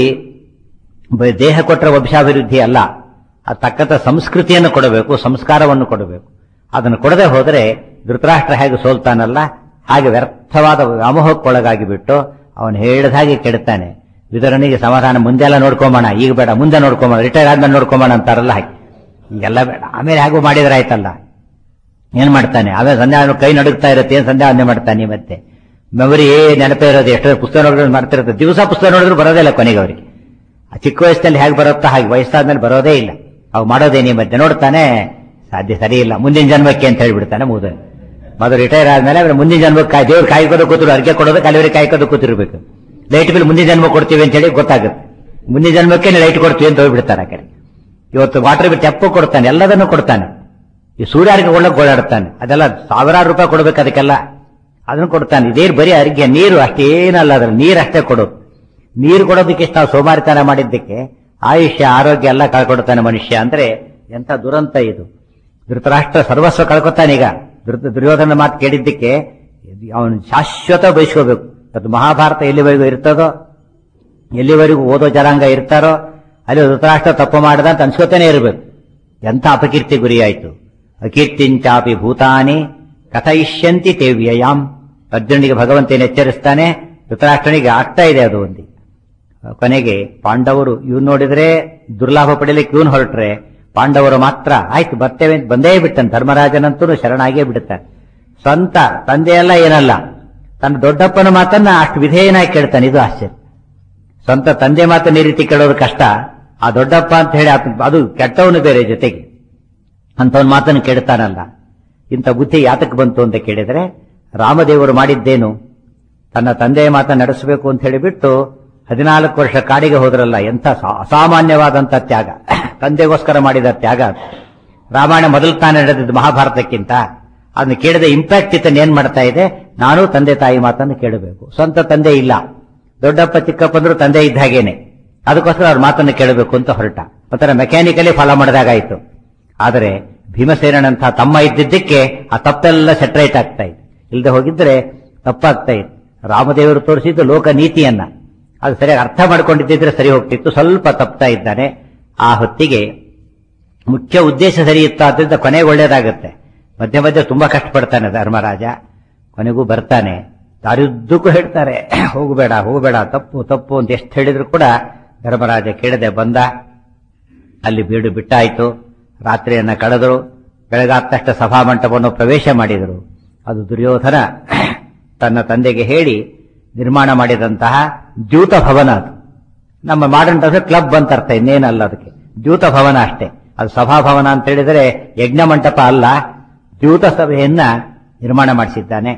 ಬ- ದೇಹ ಕೊಟ್ಟರೆ ವಂಶಾಭಿವೃದ್ಧಿ ಅಲ್ಲ ಅದು ತಕ್ಕಂತ ಸಂಸ್ಕೃತಿಯನ್ನು ಕೊಡಬೇಕು ಸಂಸ್ಕಾರವನ್ನು ಕೊಡಬೇಕು ಅದನ್ನು ಕೊಡದೆ ಹೋದರೆ ಧೃತರಾಷ್ಟ್ರ ಹೇಗೆ ಸೋಲ್ತಾನಲ್ಲ ಹಾಗೆ ವ್ಯರ್ಥವಾದ ವ್ಯಾಮೋಹಕ್ಕೊಳಗಾಗಿ ಬಿಟ್ಟು ಅವನು ಹೇಳಿದ ಹಾಗೆ ಕೆಡ್ತಾನೆ ವಿತರಣಿಗೆ ಸಮಾಧಾನ ಮುಂದೆ ಎಲ್ಲ ನೋಡ್ಕೊಂಬೋಣ ಈಗ ಬೇಡ ಮುಂದೆ ನೋಡ್ಕೊಂಬೋಣ ರಿಟೈರ್ ಆದ್ಮೇಲೆ ನೋಡ್ಕೊಂಬೋಣ ಅಂತಾರಲ್ಲ ಹಾಗೆ ಈಗೆಲ್ಲ ಬೇಡ ಆಮೇಲೆ ಹೇಗೂ ಮಾಡಿದ್ರೆ ಆಯ್ತಲ್ಲ ಏನ್ ಮಾಡ್ತಾನೆ ಆಮೇಲೆ ಸಂಧ್ಯಾ ಕೈ ನಡುಗ್ತಾ ಇರುತ್ತೆ ಏನ್ ಸಂಧ್ಯಾ ವಂದನೆ ಮಾಡ್ತಾನೆ ಮತ್ತೆ ಮೆಮೊರಿ ಏ ನೆನಪೇ ಇರೋದು ಎಷ್ಟೋ ಪುಸ್ತಕ ನೋಡಿದ್ರೆ ಮಾಡ್ತಿರುತ್ತೆ ದಿವಸ ಪುಸ್ತಕ ನೋಡಿದ್ರು ಬರೋದೇ ಇಲ್ಲ ಕೊನೆಗೆ ಅವರಿಗೆ ಆ ಚಿಕ್ಕ ವಯಸ್ಸಿನಲ್ಲಿ ಹೇಗೆ ಬರುತ್ತಾ ಹಾಗೆ ವಯಸ್ಸಾದ್ಮೇಲೆ ಬರೋದೇ ಇಲ್ಲ ಅವು ಮಾಡೋದೇನಿ ಮಧ್ಯೆ ನೋಡ್ತಾನೆ ಸಾಧ್ಯ ಸರಿ ಇಲ್ಲ ಮುಂದಿನ ಜನ್ಮಕ್ಕೆ ಅಂತ ಹೇಳ್ಬಿಡ್ತಾನೆ ಮುದ ಮೊದಲು ರಿಟೈರ್ ಆದ್ಮೇಲೆ ಅವ್ರು ಮುಂದಿನ ಜನ್ಮಕ್ಕೆ ಕಾಯ್- ದೇವ್ರು ಕಾಯ್ಕೋದು ಕೂತಿರು ಅರ್ಗೆ ಕೊಡೋದು ಕಲಿವರಿಗೆ ಕಾಯ್ಕೋದು ಕೂತಿರ್ಬೇಕು ಲೈಟ್ ಬಿಲ್ ಮುಂದಿನ ಜನ್ಮ ಕೊಡ್ತೀವಿ ಅಂತ ಹೇಳಿ ಗೊತ್ತಾಗುತ್ತೆ ಮುಂದಿನ ಜನ್ಮಕ್ಕೆ ಲೈಟ್ ಕೊಡ್ತೀವಿ ಅಂತ ಹೋಗ್ಬಿಡ್ತಾರೆ ಆ ಕಡೆ ಇವತ್ತು ವಾಟರ್ ಬಿಲ್ ತೆಪ್ಪು ಕೊಡ್ತಾನೆ ಎಲ್ಲದನ್ನು ಕೊಡ್ತಾನೆ ಈ ಸೂರ್ಯಾರಿಗೆ ಒಳ್ಳಕ್ಕೆ ಓಡಾಡ್ತಾನೆ ಅದೆಲ್ಲ ಸಾವಿರಾರು ರೂಪಾಯಿ ಕೊಡ್ಬೇಕು ಅದಕ್ಕೆಲ್ಲ ಅದನ್ನು ಕೊಡ್ತಾನೆ ಇದೇ ಬರೀ ಅರ್ಘ್ಯ ನೀರು ಅಷ್ಟೇನಲ್ಲ ಅದ್ರ ನೀರು ಅಷ್ಟೇ ಕೊಡೋದು ನೀರು ಕೊಡೋದಕ್ಕೆ ಇಷ್ಟು ನಾವು ಸೋಮಾರಿತನ ಮಾಡಿದ್ದಕ್ಕೆ ಆಯುಷ್ಯ ಆರೋಗ್ಯ ಎಲ್ಲ ಕಳ್ಕೊಡ್ತಾನೆ ಮನುಷ್ಯ ಅಂದ್ರೆ ಎಂತ ದುರಂತ ಇದು ಧೃತರಾಷ್ಟ್ರ ಸರ್ವಸ್ವ ಕಳ್ಕೊತಾನೆ ಈಗ ಧೃತ ದುರ್ಯೋಧನ ಮಾತು ಕೇಳಿದ್ದಕ್ಕೆ ಅವನು ಶಾಶ್ವತ ಬಯಸ್ಕೋಬೇಕು ಅದು ಮಹಾಭಾರತ ಎಲ್ಲಿವರೆಗೂ ಇರ್ತದೋ ಎಲ್ಲಿವರೆಗೂ ಓದೋ ಜನಾಂಗ ಇರ್ತಾರೋ ಅಲ್ಲಿ ಧೃತರಾಷ್ಟ್ರ ತಪ್ಪು ಮಾಡದ ಅಂತ ಅನ್ಸ್ಕೋತಾನೆ ಇರಬೇಕು ಎಂಥ ಅಪಕೀರ್ತಿ ಗುರಿಯಾಯಿತು ಅಕೀರ್ತಿಂಚಾಪಿ ಭೂತಾನಿ ಕಥಯಿಷ್ಯಂತಿ ತೇ ವ್ಯಯಾಂ ಅರ್ಜುನಿಗೆ ಭಗವಂತನ ಎಚ್ಚರಿಸ್ತಾನೆ ಧೃತರಾಷ್ಟ್ರನಿಗೆ ಆಗ್ತಾ ಇದೆ ಅದು ಒಂದು ಕೊನೆಗೆ ಪಾಂಡವರು ಇವ್ನು ನೋಡಿದ್ರೆ ದುರ್ಲಾಭ ಪಡೆಯಲಿಕ್ಕೆ ಇವನು ಹೊರಟ್ರೆ ಪಾಂಡವರು ಮಾತ್ರ ಆಯ್ತು ಬರ್ತೇವೆ ಅಂತ ಬಂದೇ ಬಿಡ್ತಾನೆ ಧರ್ಮರಾಜನಂತೂ ಶರಣಾಗೇ ಬಿಡುತ್ತಾನೆ ಸ್ವಂತ ತಂದೆಯಲ್ಲ ಏನಲ್ಲ ತನ್ನ ದೊಡ್ಡಪ್ಪನ ಮಾತನ್ನ ಅಷ್ಟು ವಿಧೇಯನಾಗಿ ಕೇಳ್ತಾನೆ ಇದು ಆಶ್ಚರ್ಯ ಸ್ವಂತ ತಂದೆ ಮಾತನ್ನ ಈ ರೀತಿ ಕೇಳೋದು ಕಷ್ಟ ಆ ದೊಡ್ಡಪ್ಪ ಅಂತ ಹೇಳಿ ಆತ- ಅದು ಕೆಟ್ಟವನು ಬೇರೆ ಜೊತೆಗೆ ಅಂತವನ್ ಮಾತನ್ನು ಕೇಳ್ತಾನಲ್ಲ ಇಂಥ ಬುದ್ಧಿ ಯಾತಕ್ಕೆ ಬಂತು ಅಂತ ಕೇಳಿದ್ರೆ ರಾಮದೇವರು ಮಾಡಿದ್ದೇನು ತನ್ನ ತಂದೆಯ ಮಾತನ್ನು ನಡೆಸಬೇಕು ಅಂತ ಹೇಳಿಬಿಟ್ಟು ಹದಿನಾಲ್ಕು ವರ್ಷ ಕಾಡಿಗೆ ಹೋದ್ರಲ್ಲ ಎಂಥ ಸಾ- ಅಸಾಮಾನ್ಯವಾದಂಥ ತ್ಯಾಗ ತಂದೆಗೋಸ್ಕರ ಮಾಡಿದ ತ್ಯಾಗ ಅದು. ರಾಮಾಯಣ ಮೊದಲು ತಾನೇ ನಡೆದಿದ್ದು ಮಹಾಭಾರತಕ್ಕಿಂತ ಅದನ್ನ ಕೇಳಿದ ಇಂಪ್ಯಾಕ್ಟ್ ಇತ್ತನ್ನು ಏನ್ ಮಾಡ್ತಾ ಇದೆ ನಾನು ತಂದೆ ತಾಯಿ ಮಾತನ್ನು ಕೇಳಬೇಕು ಸ್ವಂತ ತಂದೆ ಇಲ್ಲ ದೊಡ್ಡಪ್ಪ ಚಿಕ್ಕಪ್ಪಂದ್ರು ತಂದೆ ಇದ್ದ ಹಾಗೇನೆ ಅದಕ್ಕೋಸ್ಕರ ಅವ್ರ ಮಾತನ್ನು ಕೇಳಬೇಕು ಅಂತ ಹೊರಟ ಒಂಥರ ಮೆಕ್ಯಾನಿಕಲಿ ಫಾಲೋ ಮಾಡಿದಾಗಾಯ್ತು ಆದರೆ ಭೀಮಸೇನಂತಹ ತಮ್ಮ ಇದ್ದಿದ್ದಕ್ಕೆ ಆ ತಪ್ಪೆಲ್ಲ ಸೆಟ್ರೈಟ್ ಆಗ್ತಾ ಇತ್ತು ಇಲ್ಲದೆ ಹೋಗಿದ್ರೆ ತಪ್ಪಾಗ್ತಾ ಇತ್ತು ರಾಮದೇವರು ತೋರಿಸಿದ್ದು ಲೋಕ ನೀತಿಯನ್ನ ಅದು ಸರಿಯಾಗಿ ಅರ್ಥ ಮಾಡ್ಕೊಂಡಿದ್ದಿದ್ರೆ ಸರಿ ಹೋಗ್ತಿತ್ತು ಸ್ವಲ್ಪ ತಪ್ತಾ ಇದ್ದಾನೆ ಆ ಹೊತ್ತಿಗೆ ಮುಖ್ಯ ಉದ್ದೇಶ ಸರಿ ಇತ್ತು ಆದ್ರಿಂದ ಕೊನೆಗೆ ಒಳ್ಳೇದಾಗುತ್ತೆ ಮಧ್ಯ ಮಧ್ಯೆ ತುಂಬಾ ಕಷ್ಟಪಡ್ತಾನೆ ಧರ್ಮರಾಜ ಕೊನೆಗೂ ಬರ್ತಾನೆ ದಾರಿಯುದ್ದಕ್ಕೂ ಹೇಳ್ತಾರೆ ಹೋಗಬೇಡ ಹೋಗಬೇಡ ತಪ್ಪು ತಪ್ಪು ಅಂತ ಎಷ್ಟು ಹೇಳಿದ್ರು ಕೂಡ ಧರ್ಮರಾಜ ಕೇಳದೆ ಬಂದ ಅಲ್ಲಿ ಬೀಡು ಬಿಟ್ಟಾಯಿತು ರಾತ್ರಿಯನ್ನ ಕಳೆದರು ಬೆಳಗಾದ ತಕ್ಷಣ ಸಭಾ ಮಂಟಪವನ್ನು ಪ್ರವೇಶ ಮಾಡಿದರು ಅದು ದುರ್ಯೋಧನ ತನ್ನ ತಂದೆಗೆ ಹೇಳಿ ನಿರ್ಮಾಣ ಮಾಡಿದಂತಹ ದ್ಯೂತ ಭವನ ಅದು ನಮ್ಮ ಮಾಡರ್ನ್ ಅಂದ್ರೆ ಕ್ಲಬ್ ಅಂತ ಅರ್ಥ ಇನ್ನೇನಲ್ಲ ಅದಕ್ಕೆ ದ್ಯೂತ ಭವನ ಅಷ್ಟೇ ಅದು ಸಭಾಭವನ ಅಂತ ಹೇಳಿದರೆ ಯಜ್ಞ ಮಂಟಪ ಅಲ್ಲ ದ್ಯೂತ ಸಭೆಯನ್ನ ನಿರ್ಮಾಣ ಮಾಡಿಸಿದ್ದಾನೆ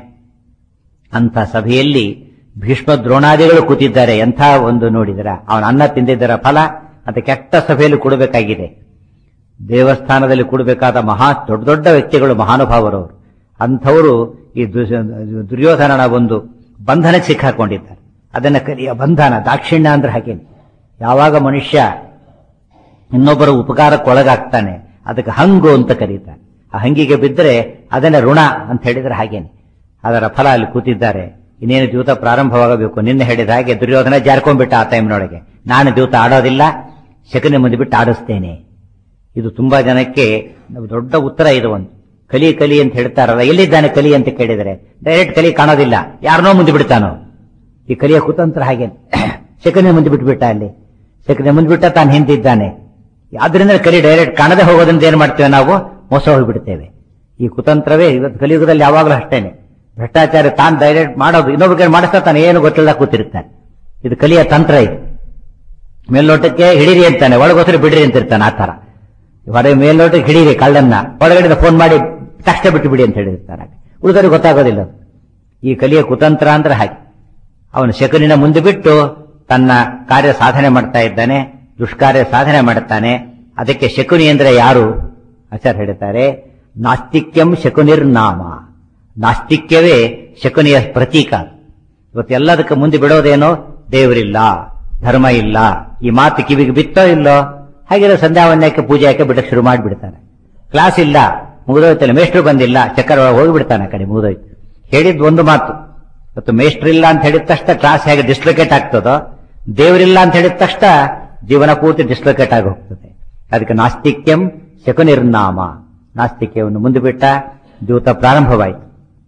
ಅಂತ ಸಭೆಯಲ್ಲಿ ಭೀಷ್ಮ ದ್ರೋಣಾದಿಗಳು ಕೂತಿದ್ದಾರೆ ಎಂಥ ಒಂದು ನೋಡಿದರ ಅವನ ಅನ್ನ ತಿಂದಿದ್ದರ ಫಲ ಅಂತ ಕೆಟ್ಟ ಸಭೆಯಲ್ಲಿ ಕೊಡಬೇಕಾಗಿದೆ ದೇವಸ್ಥಾನದಲ್ಲಿ ಕೂಡಬೇಕಾದ ಮಹಾ ದೊಡ್ಡ ದೊಡ್ಡ ವ್ಯಕ್ತಿಗಳು ಮಹಾನುಭಾವರವರು ಅಂಥವರು ಈ ದು- ದುರ್ಯೋಧನನ ಒಂದು ಬಂಧನಕ್ಕೆ ಸಿಕ್ಕಾಕೊಂಡಿದ್ದಾರೆ ಅದನ್ನ ಕಲಿಯ ಬಂಧನ ದಾಕ್ಷಿಣ್ಯ ಅಂದ್ರೆ ಹಾಗೇನೆ ಯಾವಾಗ ಮನುಷ್ಯ ಇನ್ನೊಬ್ಬರ ಉಪಕಾರಕ್ಕೆ ಒಳಗಾಗ್ತಾನೆ ಅದಕ್ಕೆ ಹಂಗು ಅಂತ ಕರೀತಾರೆ ಆ ಹಂಗಿಗೆ ಬಿದ್ದರೆ ಅದನ್ನ ಋಣ ಅಂತ ಹೇಳಿದ್ರೆ ಹಾಗೇನೆ ಅದರ ಫಲ ಅಲ್ಲಿ ಕೂತಿದ್ದಾರೆ ಇನ್ನೇನು ದ್ಯೂತ ಪ್ರಾರಂಭವಾಗಬೇಕು ನಿನ್ನೆ ಹೇಳಿದ ಹಾಗೆ ದುರ್ಯೋಧನ ಜಾರ್ಕೊಂಡ್ಬಿಟ್ಟ ಆ ಟೈಮ್ನೊಳಗೆ ನಾನು ದ್ಯೂತ ಆಡೋದಿಲ್ಲ ಶಕನೆ ಮುಂದೆ ಬಿಟ್ಟು ಆಡಿಸ್ತೇನೆ ಇದು ತುಂಬಾ ಜನಕ್ಕೆ ದೊಡ್ಡ ಉತ್ತರ ಇದು ಒಂದು ಕಲಿ ಕಲಿ ಅಂತ ಹೇಳ್ತಾರಲ್ಲ ಎಲ್ಲಿದ್ದಾನೆ ಕಲಿ ಅಂತ ಕೇಳಿದರೆ ಡೈರೆಕ್ಟ್ ಕಲಿ ಕಾಣೋದಿಲ್ಲ ಯಾರನ್ನೋ ಮುಂದೆ ಬಿಡ್ತಾನೋ ಈ ಕಲಿಯ ಕುತಂತ್ರ ಹಾಗೆ ಶಕುನಿ ಮುಂದೆ ಬಿಟ್ಬಿಟ್ಟ ಅಲ್ಲಿ ಶಕುನಿ ಮುಂದೆ ಬಿಟ್ಟ ತಾನು ಹಿಂದಿದ್ದಾನೆ ಆದ್ರಿಂದ ಕಲಿ ಡೈರೆಕ್ಟ್ ಕಾಣದೆ ಹೋಗೋದ್ರಿಂದ ಏನ್ ಮಾಡ್ತೇವೆ ನಾವು ಮೋಸ ಹೋಗಿಬಿಡ್ತೇವೆ ಈ ಕುತಂತ್ರವೇ ಇವತ್ತು ಕಲಿಯುಗದಲ್ಲಿ ಯಾವಾಗಲೂ ಅಷ್ಟೇನೆ ಭ್ರಷ್ಟಾಚಾರ ತಾನು ಡೈರೆಕ್ಟ್ ಮಾಡೋದು ಇನ್ನೊಬ್ಬರಿಗೆ ಮಾಡಿಸ್ತಾ ತಾನು ಏನು ಗೊತ್ತಿಲ್ಲ ಕೂತಿರ್ತಾನೆ ಇದು ಕಲಿಯ ತಂತ್ರ ಇದು ಮೇಲ್ನೋಟಕ್ಕೆ ಹಿಡೀರಿ ಅಂತಾನೆ ಒಳಗೋಸ್ಕರ ಬಿಡ್ರಿ ಅಂತಿರ್ತಾನೆ ಆ ತರ ಹೊರ ಮೇಲ್ನೋಟಕ್ಕೆ ಹಿಡೀರಿ ಕಳ್ಳನ್ನ ಒಳಗಡೆ ಫೋನ್ ಮಾಡಿ ತಕ್ಷಣ ಬಿಟ್ಟು ಬಿಡಿ ಅಂತ ಹೇಳಿರ್ತಾನೆ ಉಳಿದವ್ರಿಗೆ ಗೊತ್ತಾಗೋದಿಲ್ಲ ಅದು. ಈ ಕಲಿಯ ಕುತಂತ್ರ ಅಂದ್ರೆ ಹಾಗೆ ಅವನು ಶಕುನಿನ ಮುಂದೆ ಬಿಟ್ಟು ತನ್ನ ಕಾರ್ಯ ಸಾಧನೆ ಮಾಡ್ತಾ ಇದ್ದಾನೆ ದುಷ್ಕಾರ್ಯ ಸಾಧನೆ ಮಾಡುತ್ತಾನೆ ಅದಕ್ಕೆ ಶಕುನಿ ಅಂದ್ರೆ ಯಾರು ಆಚಾರ್ಯ ಹೇಳ್ತಾರೆ ನಾಸ್ತಿಕ್ಯಂ ಶಕುನಿರ್ನಾಮ ನಾಸ್ತಿಕ್ಯವೇ ಶಕುನಿಯ ಪ್ರತೀಕ ಇವತ್ತು ಎಲ್ಲದಕ್ಕೆ ಮುಂದೆ ಬಿಡೋದೇನೋ ದೇವರಿಲ್ಲ ಧರ್ಮ ಇಲ್ಲ ಈ ಮಾತು ಕಿವಿಗೆ ಬಿತ್ತೋ ಇಲ್ಲೋ ಹಾಗಿರೋ ಸಂಧ್ಯಾವನ್ಯಕ್ಕೆ ಪೂಜೆ ಹಾಕಿ ಬಿಡಕ್ಕೆ ಶುರು ಮಾಡಿಬಿಡ್ತಾನೆ ಕ್ಲಾಸ್ ಇಲ್ಲ ಮುಗಿದೋಯ್ತಲ್ಲ ಮೇಷ್ಟ್ರು ಬಂದಿಲ್ಲ ಚಕ್ಕರ್ ಒಳಗೆ ಹೋಗಿಬಿಡ್ತಾನೆ ಆ ಕಡೆ ಮುಗಿದೋಯ್ತು ಹೇಳಿದ್ ಒಂದು ಮಾತು ಇವತ್ತು ಮೇಷ್ಟ್ರು ಇಲ್ಲ ಅಂತ ಹೇಳಿದ ತಕ್ಷಣ ಕ್ಲಾಸ್ ಹೇಗೆ ಡಿಸ್ಲೊಕೇಟ್ ಆಗ್ತದೋ ದೇವರಿಲ್ಲ ಅಂತ ಹೇಳಿದ ತಕ್ಷಣ ಜೀವನ ಪೂರ್ತಿ ಡಿಸ್ಲೊಕೇಟ್ ಆಗಿ ಹೋಗ್ತದೆ ಅದಕ್ಕೆ ನಾಸ್ತಿಕ್ಯಂ ಶಕುನಿರ್ನಾಮ ನಾಸ್ತಿಕ್ಯವನ್ನು ಮುಂದೆ ಬಿಟ್ಟ ದ್ಯೂತ ಪ್ರಾರಂಭವಾಯಿತು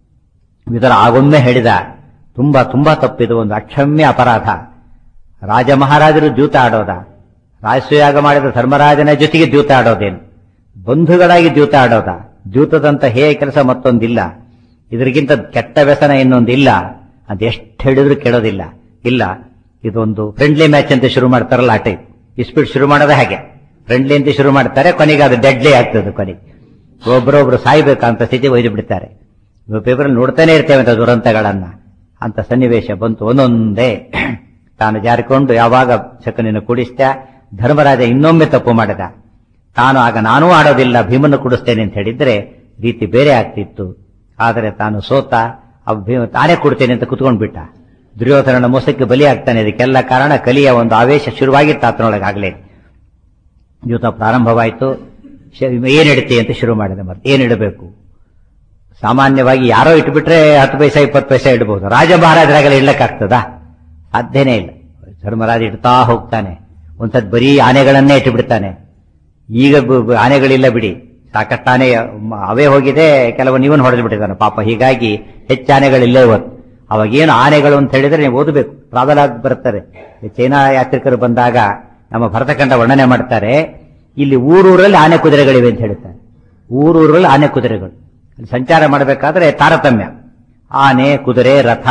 ಇದರ ಆಗೊಮ್ಮೆ ಹೇಳಿದ ತುಂಬಾ ತುಂಬಾ ತಪ್ಪಿದು ಒಂದು ಅಕ್ಷಮ್ಯ ಅಪರಾಧ ರಾಜ ಮಹಾರಾಜರು ದ್ಯೂತ ಆಡೋದ ರಾಜಸೂಯಾಗ ಮಾಡಿದ ಧರ್ಮರಾಜನ ಜೊತೆಗೆ ದ್ಯೂತ ಆಡೋದೇನು ಬಂಧುಗಳಾಗಿ ದ್ಯೂತ ಆಡೋದ ದ್ಯೂತದಂತ ಹೇ ಕೆಲಸ ಮತ್ತೊಂದಿಲ್ಲ ಇದರಿಗಿಂತ ಕೆಟ್ಟ ವ್ಯಸನ ಇನ್ನೊಂದಿಲ್ಲ ಅದೆಷ್ಟು ಹೇಳಿದ್ರು ಕೇಳೋದಿಲ್ಲ ಇಲ್ಲ ಇದೊಂದು ಫ್ರೆಂಡ್ಲಿ ಮ್ಯಾಚ್ ಅಂತ ಶುರು ಮಾಡ್ತಾರಲ್ಲ ಆಟ ಇಸ್ಪೀಟ್ ಶುರು ಮಾಡೋದೇ ಹಾಗೆ ಫ್ರೆಂಡ್ಲಿ ಅಂತ ಶುರು ಮಾಡ್ತಾರೆ ಕೊನೆಗೆ ಅದು ಡೆಡ್ಲಿ ಆಗ್ತದೆ ಕೊನೆಗೆ ಒಬ್ಬರೊಬ್ರು ಸಾಯ್ಬೇಕಂತ ಸ್ಥಿತಿ ಒಯ್ದು ಬಿಡ್ತಾರೆ ಪೇಪರ್ ನೋಡ್ತಾನೆ ಇರ್ತೇವೆ ಅಂತ ದುರಂತಗಳನ್ನ ಅಂತ ಸನ್ನಿವೇಶ ಬಂತು ಒಂದೊಂದೇ ತಾನು ಜಾರಿಕೊಂಡು ಯಾವಾಗ ಶಕುನಿನ ಕುಡಿಸ್ತ ಧರ್ಮರಾಜ ಇನ್ನೊಮ್ಮೆ ತಪ್ಪು ಮಾಡಿದ ತಾನು ಆಗ ನಾನೂ ಆಡೋದಿಲ್ಲ ಭೀಮನ್ನು ಕುಡಿಸ್ತೇನೆ ಅಂತ ಹೇಳಿದ್ರೆ ರೀತಿ ಬೇರೆ ಆಗ್ತಿತ್ತು ಆದರೆ ತಾನು ಸೋತ ಆ ಭೀಮ ತಾನೇ ಕೊಡ್ತೇನೆ ಅಂತ ಕುತ್ಕೊಂಡು ಬಿಟ್ಟ ದುರ್ಯೋಧನನ ಮೋಸಕ್ಕೆ ಬಲಿ ಆಗ್ತಾನೆ ಇದಕ್ಕೆಲ್ಲ ಕಾರಣ ಕಲಿಯ ಒಂದು ಆವೇಶ ಶುರುವಾಗಿತ್ತು ಆತನೊಳಗಾಗಲೇ ಯುದ್ಧ ಪ್ರಾರಂಭವಾಯಿತು ಶ- ಏನ್ ಇಡ್ತಿ ಅಂತ ಶುರು ಮಾಡಿದೆ ಮತ್ತೆ ಏನ್ ಇಡಬೇಕು ಸಾಮಾನ್ಯವಾಗಿ ಯಾರೋ ಇಟ್ಬಿಟ್ರೆ ಹತ್ತು ಪೈಸೆ ಇಪ್ಪತ್ತು ಪೈಸೆ ಇಡಬಹುದು ರಾಜ ಮಹಾರಾಜರಾಗಲ್ಲ ಇಡ್ಲಕ್ಕಾಗ್ತದಾ ಸಾಧ್ಯನೇ ಇಲ್ಲ ಧರ್ಮರಾಜ ಇಡ್ತಾ ಹೋಗ್ತಾನೆ ಒಂದ್ಸತ್ ಬರೀ ಆನೆಗಳನ್ನೇ ಇಟ್ಟುಬಿಡ್ತಾನೆ ಈಗ ಬ- ಬ- ಆನೆಗಳಿಲ್ಲ ಬಿಡಿ ಸಾಕಷ್ಟು ಆನೆ ಮ- ಅವೇ ಹೋಗಿದೆ ಕೆಲವು ನೀವನ್ ಹೊಡೆದು ಬಿಟ್ಟಿದ್ದಾನೆ ಪಾಪ ಹೀಗಾಗಿ ಹೆಚ್ಚು ಆನೆಗಳಿಲ್ಲ ಇವತ್ತು ಅವಾಗ ಏನು ಆನೆಗಳು ಅಂತ ಹೇಳಿದ್ರೆ ನೀವು ಓದಬೇಕು ಟ್ರಾವೆಲ್ ಆಗಿ ಬರ್ತಾರೆ ಈ ಚೈನಾ ಯಾತ್ರಿಕರು ಬಂದಾಗ ನಮ್ಮ ಭರತಖಂಡ ವರ್ಣನೆ ಮಾಡ್ತಾರೆ ಇಲ್ಲಿ ಊರೂರಲ್ಲಿ ಆನೆ ಕುದುರೆಗಳಿವೆ ಅಂತ ಹೇಳ್ತಾರೆ ಊರೂರಲ್ಲಿ ಆನೆ ಕುದುರೆಗಳು ಅಲ್ಲಿ ಸಂಚಾರ ಮಾಡಬೇಕಾದ್ರೆ ತಾರತಮ್ಯ ಆನೆ ಕುದುರೆ ರಥ